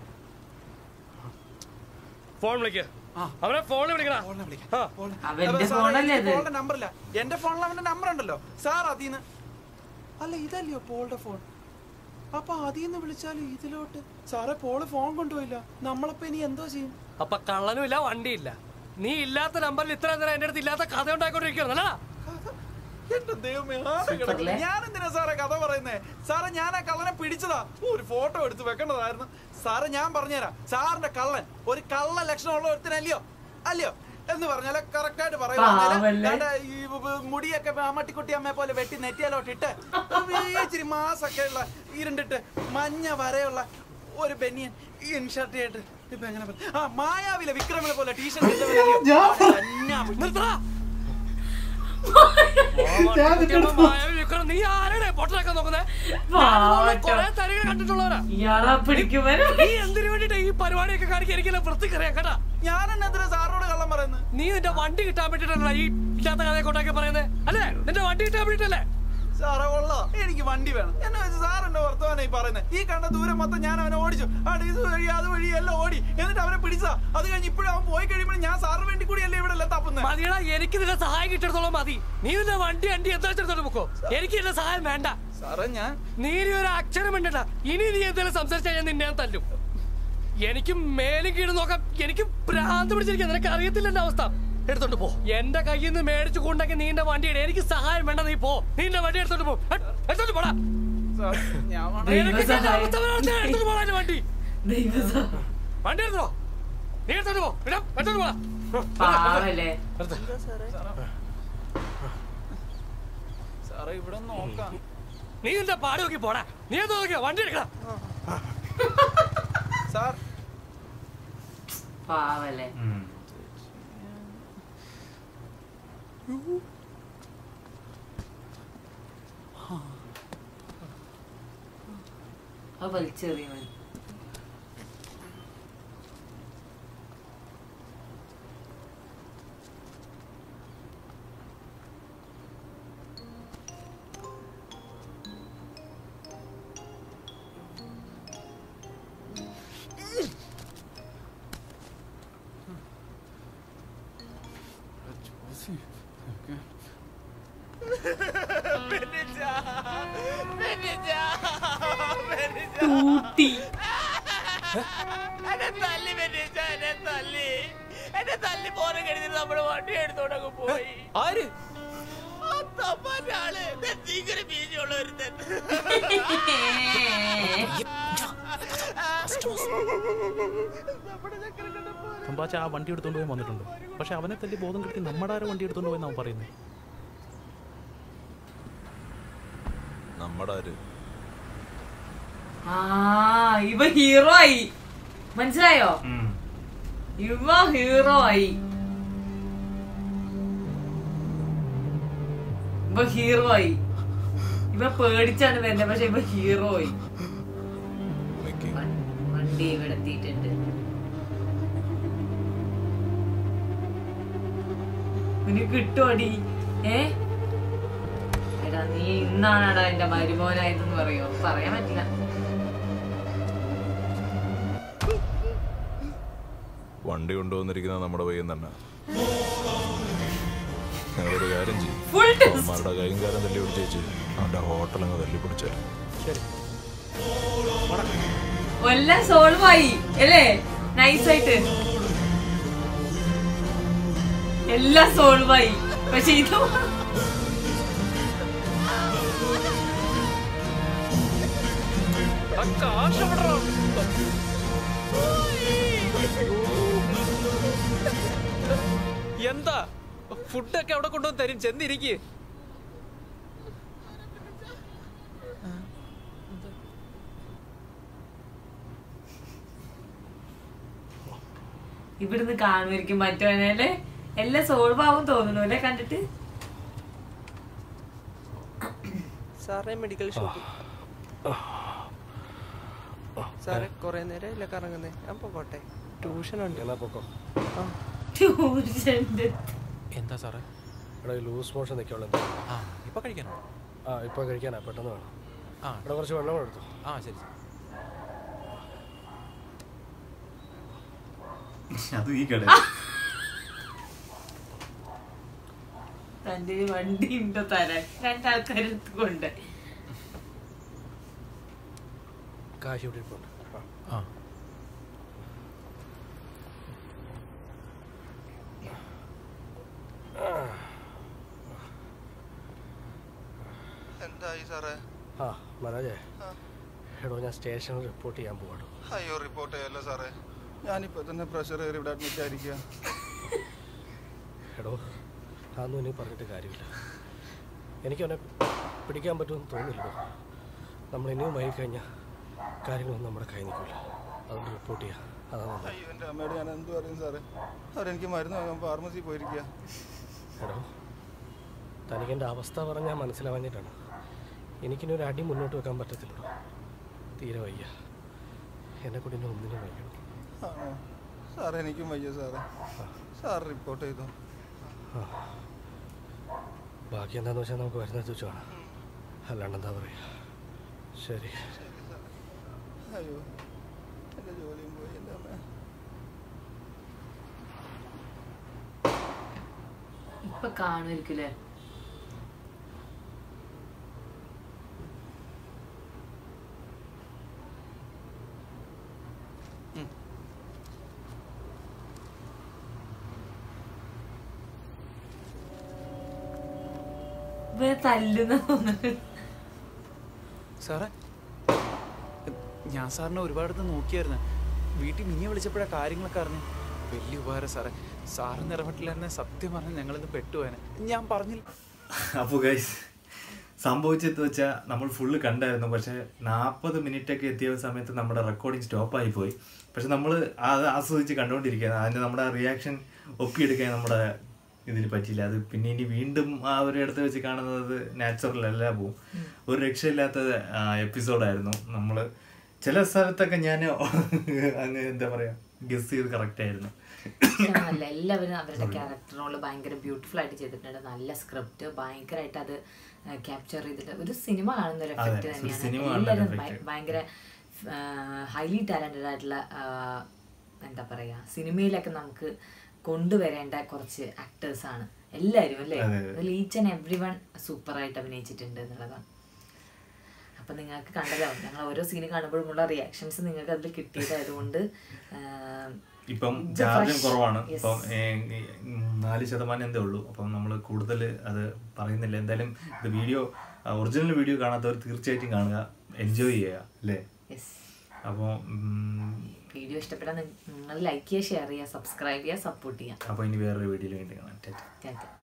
ഫോൺ വിളിക്ക അവനെ ഫോണിൽ വിളിക്കണ അവന്റെ ഫോണല്ലേ അത് ഫോണിന്റെ നമ്പറില്ല എന്റെ ഫോണിൽ അവന്റെ നമ്പർ ഉണ്ടല്ലോ സാർ അതീന്ന് അല്ല ഇതല്ലയോ പോളുടെ ഫോൺ അപ്പൊ അതീന്ന് വിളിച്ചാലും ഇതിലോട്ട് സാറേ പോള് ഫോൺ കൊണ്ടുപോയില്ല നമ്മളപ്പോ ഇനി എന്തോ ചെയ്യും അപ്പൊ കള്ളനും ഇല്ല വണ്ടിയില്ല നീ ഇല്ലാത്ത നമ്പറിൽ ഇത്ര നേരം എന്റെ അടുത്ത് ഇല്ലാത്ത കഥ ഉണ്ടായിക്കൊണ്ടിരിക്കണം അല്ല എന്റെ ദൈവമേ ആടെ കിടക്കുന്നു. ഞാൻ എന്തിനാ സാറേ കഥ പറയുന്നേ സാറേ ഞാൻ ആ കള്ളനെ പിടിച്ചതാ ഒരു ഫോട്ടോ എടുത്ത് വെക്കേണ്ടതായിരുന്നു സാറേ ഞാൻ പറഞ്ഞുതരാം സാറിന്റെ കള്ളൻ ഒരു കള്ള ലക്ഷണമുള്ള ഒരുത്തനല്ലയോ അല്ലയോ എന്ന് പറഞ്ഞാല് കറക്റ്റ് ആയിട്ട് പാവല്ലേ? പറയുന്നത് ഈ ബ- മുടിയൊക്കെ അമ്മട്ടിക്കുട്ടി അമ്മയെ പോലെ വെട്ടി നെറ്റിയാലോട്ട് ഇട്ട് ഇച്ചിരി മാസൊക്കെ ഉള്ള ഇരുണ്ടിട്ട് മഞ്ഞ വരെയുള്ള ഒരു ബനിയൻ ഇൻഷർട്ട് ചെയ്തിട്ട് ഇപ്പൊ എങ്ങനെ പറ- ആ മായാവിലെ വിക്രമിനെ പോലെ ടീഷർട്ട് നിർത്തടാ നീ ആരുടെ പൊട്ടലൊക്കെ നോക്കുന്നേ കൊറേ തരികൾ കണ്ടിട്ടുള്ളവരാ ഇയാളാ പിടിക്കുമ്പോ നീ എന്തിനു വേണ്ടിട്ട് ഈ പരിപാടിയൊക്കെ കാണിക്കാൻ എനിക്കെല്ലാം വൃത്തിക്കറിയാം കേട്ടാ ഞാൻ എന്നെന്തിനാ സാറിനോട് കള്ളം പറയുന്നത് നീ നിന്റെ വണ്ടി കിട്ടാൻ വേണ്ടിട്ടല്ല ഈ ഇല്ലാത്ത കഥയെ കൊണ്ടാക്കി പറയുന്നത് അല്ലേ നിന്റെ വണ്ടി കിട്ടാൻ വേണ്ടിട്ടല്ലേ സാറേ ഉള്ള എനിക്ക് വണ്ടി വേണം എന്നെ വെച്ച് സാർ എന്റെ വർത്തമാനം ഈ പറയുന്നത് ഈ കണ്ട ദൂരം മൊത്തം ഞാൻ അവനെ ഓടിച്ചു ആ ഇത് വഴി അത് വഴി എല്ലാം ഓടി എന്നിട്ട് അവനെ പിടിച്ചാ അത് കഴിഞ്ഞ് ഇപ്പോഴും അവൻ പോയി കഴിയുമ്പോൾ ഞാൻ സാറിന് വേണ്ടി കൂടി അല്ലേ ഇവിടെ എല്ലാം തപ്പുന്നത് മതിയടാ എനിക്ക് നിന്റെ സഹായം കിട്ടിടത്തോളം മതി നീ നിന്റെ വണ്ടി വണ്ടി എന്താ വെച്ചെടുത്തോട്ട് പൊക്കോ എനിക്ക് എന്റെ സഹായം വേണ്ട സാറേ ഞാൻ നീ ഇനി ഒരു അക്ഷരം വേണ്ടട്ടാ ഇനി നീ എന്തെങ്കിലും സംസാരിച്ചാൽ ഞാൻ നിന്നെ ഞാൻ തല്ലും എനിക്ക് മേലും കീഴും നോക്കാം എനിക്ക് ഭ്രാന്ത് പിടിച്ചിരിക്കാൻ നിനക്ക് അറിയത്തില്ല എന്റെ അവസ്ഥ എടുത്തോണ്ട് പോ എന്റെ കയ്യിൽ നിന്ന് മേടിച്ചു കൊണ്ടെങ്കിൽ നീ എന്റെ വണ്ടി ഇട്. എനിക്ക് സഹായം വേണ്ട നീ പോ നീ എന്റെ വണ്ടി എടുത്തോണ്ട് പോ എട്, എടുത്തോണ്ട് പോടാ സാർ ഞാൻ നിനക്ക് ഇതിന്റെ അവസ്ഥ വരാതെ എടുത്തോണ്ട് പോടാ എന്റെ വണ്ടി ദൈവസഹായം. വണ്ടി എടുത്തോ നീ എടുത്തോണ്ട് പോ ഇടാ, എടുത്തോണ്ട് പോടാ പാവല്ലേ സാറേ ഇവിടെ നോക്കാം നീ നിന്റെ പാട് നോക്കി പോടാ നീ എന്താ നോക്കിയോ വണ്ടി എടുക്കണം സാർ പാവല്ലേ അത് വലിച്ചെറിയവൻ തൂട്ടി എന്നെ തല്ലി വെട്ടിച്ച എന്നെ തല്ലി എന്നെ തല്ലി പോരെ കരുതി നമ്മുടെ വണ്ടി എടുത്തോണ്ടങ്ങ് പോയി ആര് ആ തപ്പാന്റെ ആള് നെറ്റിക്കൊരു ബീജമുള്ള ഒരുത്തൻ സംഭാച്ച ആ വണ്ടി എടുത്തോണ്ട് പോയി വന്നിട്ടുണ്ട് പക്ഷെ അവനെ തല്ലി ബോധം കിട്ടി നമ്മുടെ ആരും വണ്ടി എടുത്തോണ്ട് പോയി അവൻ പറയുന്നത് നമ്മുടെ ആര് ആ ഇവ ഹീറോ ആയി മനസ്സിലായോ ഇവ ഹീറോ ആയി ഇവ ഹീറോ ആയി ഇവ പേടിച്ചാണ് വരുന്നത് പക്ഷെ ഇവ ഹീറോ ആയി വണ്ടി ഇവിടെ എത്തിയിട്ടുണ്ട് നിനക്ക് കിട്ടുമോടി ഏ എടാ നീ ഇന്നാണടാ എന്റെ മരുമോനായതെന്ന് പറയോ പറയാൻ പറ്റില്ല വണ്ടി കൊണ്ടുവന്നിരിക്കുന്നത് നമ്മുടെ പയ്യൻ തന്നെ ഞങ്ങളൊരു കാര്യം ചെയ്യും Full test. അവന്മാരുടെ കൈയും കാലം തല്ലി പിടിച്ചേച്ച് അവന്റെ ഹോട്ടൽ അങ്ങ് തല്ലി പിടിച്ചാൽ ശരി എല്ലാം സോൾവ് ആയി അല്ലേ നൈസായിട്ട് എല്ലാം സോൾവ് ആയി പക്ഷെ ഇത് എന്താ ഫുഡൊക്കെ അവിടെ കൊണ്ടുവന്ന് തരും ചെന്നിരിക്കേ ഇവിടുന്ന് കാണുമായിരിക്കും മറ്റവനല്ലേ എല്ലാം സോൾവ് ആവും തോന്നുന്നു അല്ലേ കണ്ടിട്ട് സാറേ മെഡിക്കൽ ഷോപ്പ് സാറേ കുറെ നേരം ഇല്ല കറങ്ങുന്നേ ഞാൻ പോകട്ടെ ട്യൂഷൻ ഉണ്ട് എന്നാ പോക്കോ ട്യൂഷന്റെ എന്താ സാറേ ഇവിടെ ലൂസ് മോഷൻ നിൽക്കുള്ളൂ ആ ഇപ്പൊ കഴിക്കാനോ ആ ഇപ്പൊ കഴിക്കാനാ പെട്ടെന്ന് വേണം ആ ഇവിടെ കുറച്ച് വെള്ളം കൂടെ എടുത്തു ആ ശരി അതും ഈ കട തന്റെ ഒരു വണ്ടി ഉണ്ടോ തരാൻ രണ്ടാൾക്കാരെടുത്ത് കൊണ്ട് കാശ് ഇവിടെ ഇരിപ്പുണ്ട് ആ എന്തായി സാറേ ആ മനോജേ എടോ ഞാൻ സ്റ്റേഷനിൽ റിപ്പോർട്ട് ചെയ്യാൻ പോവാടോ അയ്യോ റിപ്പോർട്ട് ചെയ്യല്ലോ സാറേ ഞാനിപ്പോ തന്നെ പ്രഷർ കയറി ഇവിടെ അഡ്മിറ്റ് ആയിരിക്കുക എടോ അതൊന്നും ഇനി പറഞ്ഞിട്ട് കാര്യമില്ല എനിക്കവനെ പിടിക്കാൻ പറ്റുമെന്ന് തോന്നില്ലല്ലോ നമ്മൾ ഇനിയും വൈകി കഴിഞ്ഞാൽ കാര്യങ്ങളൊന്നും നമ്മുടെ കൈ നിൽക്കില്ല അതുകൊണ്ട് റിപ്പോർട്ട് ചെയ്യാം അതാണ് നല്ലത്. അയ്യോ എൻ്റെ അമ്മയോട് ഞാൻ എന്ത് പറയും സാറേ അവരെനിക്ക് മരുന്ന് വാങ്ങാൻ ഫാർമസി പോയിരിക്കുക എടോ തനിക്കെൻ്റെ അവസ്ഥ പറഞ്ഞാൽ മനസ്സിലാവാഞ്ഞിട്ടാണ് എനിക്കിനി ഒരു അടി മുന്നോട്ട് വെക്കാൻ പറ്റത്തില്ലടോ തീരെ വയ്യ എന്നെ കൂടി ഇനി ഒന്നിനും വയ്യണം ആണോ സാറേ എനിക്കും വയ്യ സാറേ സാർ റിപ്പോർട്ട് ചെയ്തു ആ ബാക്കി എന്താണെന്ന് വെച്ചാൽ നമുക്ക് വരുന്നത് വെച്ച് കാണാം അല്ലാണ്ട് എന്താ പറയുക ശരി അയ്യോ എൻ്റെ ജോലിയും പോയി എൻ്റെ അമ്മ ഇപ്പൊ കാണുമായിരിക്കുല്ലേ ഇവരെ തല്ലുന്ന തോന്നുന്നു സാറേ ഞാൻ സാറിനെ ഒരുപാടത്ത് നോക്കിയായിരുന്നു വീട്ടിൽ മിഞ്ഞ വിളിച്ചപ്പോഴാണ് കാര്യങ്ങളൊക്കെ അറിഞ്ഞു വലിയ ഉപകാരം സാറേ സാറിന് ഇറങ്ങിട്ടില്ലായിരുന്നെ സത്യം പറഞ്ഞാൽ ഞങ്ങളിന്ന് പെട്ടുപോയനെ ഞാൻ പറഞ്ഞില്ല അപ്പോൾ ഗൈസ് സംഭവിച്ചത് വെച്ചാൽ നമ്മൾ ഫുള്ള് കണ്ടായിരുന്നു പക്ഷെ നാൽപ്പത് മിനിറ്റ് ഒക്കെ എത്തിയ സമയത്ത് നമ്മുടെ റെക്കോർഡിങ് സ്റ്റോപ്പായി പോയി പക്ഷെ നമ്മൾ അത് ആസ്വദിച്ച് കണ്ടുകൊണ്ടിരിക്കുകയാണ് അതിൻ്റെ നമ്മുടെ റിയാക്ഷൻ ഒപ്പിയെടുക്കാൻ നമ്മുടെ ഇതിൽ പറ്റിയില്ല അത് പിന്നെ ഇനി വീണ്ടും ആ ഒരു ഇടത്ത് വെച്ച് കാണുന്നത് നാച്ചുറൽ അല്ല പോവും ഒരു രക്ഷയില്ലാത്ത എപ്പിസോഡായിരുന്നു നമ്മൾ ചില സ്ഥലത്തൊക്കെ ഞാൻ അങ്ങ് എന്താ പറയാ ഗസ് ചെയ്ത് കറക്റ്റ് ആയിരുന്നു അല്ല എല്ലാവരും അവരുടെ ക്യാരക്ടർ റോള് ഭയങ്കര ബ്യൂട്ടിഫുൾ ആയിട്ട് ചെയ്തിട്ടുണ്ട് നല്ല സ്ക്രിപ്റ്റ് ഭയങ്കരമായിട്ട് അത് ക്യാപ്ചർ ചെയ്തിട്ട് ഒരു സിനിമ കാണുന്ന ഒരു അതെ, എഫക്റ്റ് ഒരു തന്നെയാണ് സിനിമ കാണുന്ന എല്ലാവരും effect. ഭയ- ഭയങ്കര ഹൈലി ടാലന്റഡ് ആയിട്ടുള്ള ആ, എന്താ പറയാ സിനിമയിലൊക്കെ നമുക്ക് കൊണ്ടുവരേണ്ട കുറച്ച് ആക്ടേഴ്സ് ആണ് എല്ലാവരും അല്ലേ അതെ, അതെ. അതിൽ ഈച്ച് ആൻഡ് എവ്രി വൺ സൂപ്പറായിട്ട് അഭിനയിച്ചിട്ടുണ്ട് എന്നുള്ളതാണ് അപ്പൊ നിങ്ങൾക്ക് കണ്ടതാവും ഞങ്ങൾ ഓരോ സീന് കാണുമ്പോഴുമുള്ള റിയാക്ഷൻസ് നിങ്ങൾക്ക് അതിൽ കിട്ടിയതായതുകൊണ്ട് ആ, ഇപ്പം ഇത് ചാർജും fresh. കുറവാണ് Yes. ഇപ്പം ഏ, ഈ നാല് ശതമാനം എന്തേ ഉള്ളൂ അപ്പം നമ്മൾ കൂടുതൽ അത് പറയുന്നില്ല എന്തായാലും ഇത് വീഡിയോ ഒറിജിനൽ വീഡിയോ കാണാത്തവർ തീർച്ചയായിട്ടും കാണുക എൻജോയ് ചെയ്യുക അല്ലേ Yes. അപ്പോൾ വീഡിയോ ഇഷ്ടപ്പെട്ടാൽ നിങ്ങൾ ലൈക്ക് ചെയ്യുക ഷെയർ ചെയ്യുക സബ്സ്ക്രൈബ് ചെയ്യുക സപ്പോർട്ട് ചെയ്യുക അപ്പോൾ ഇനി വേറൊരു വീഡിയോയിൽ വീണ്ടും കാണാം ടാറ്റ ടാറ്റ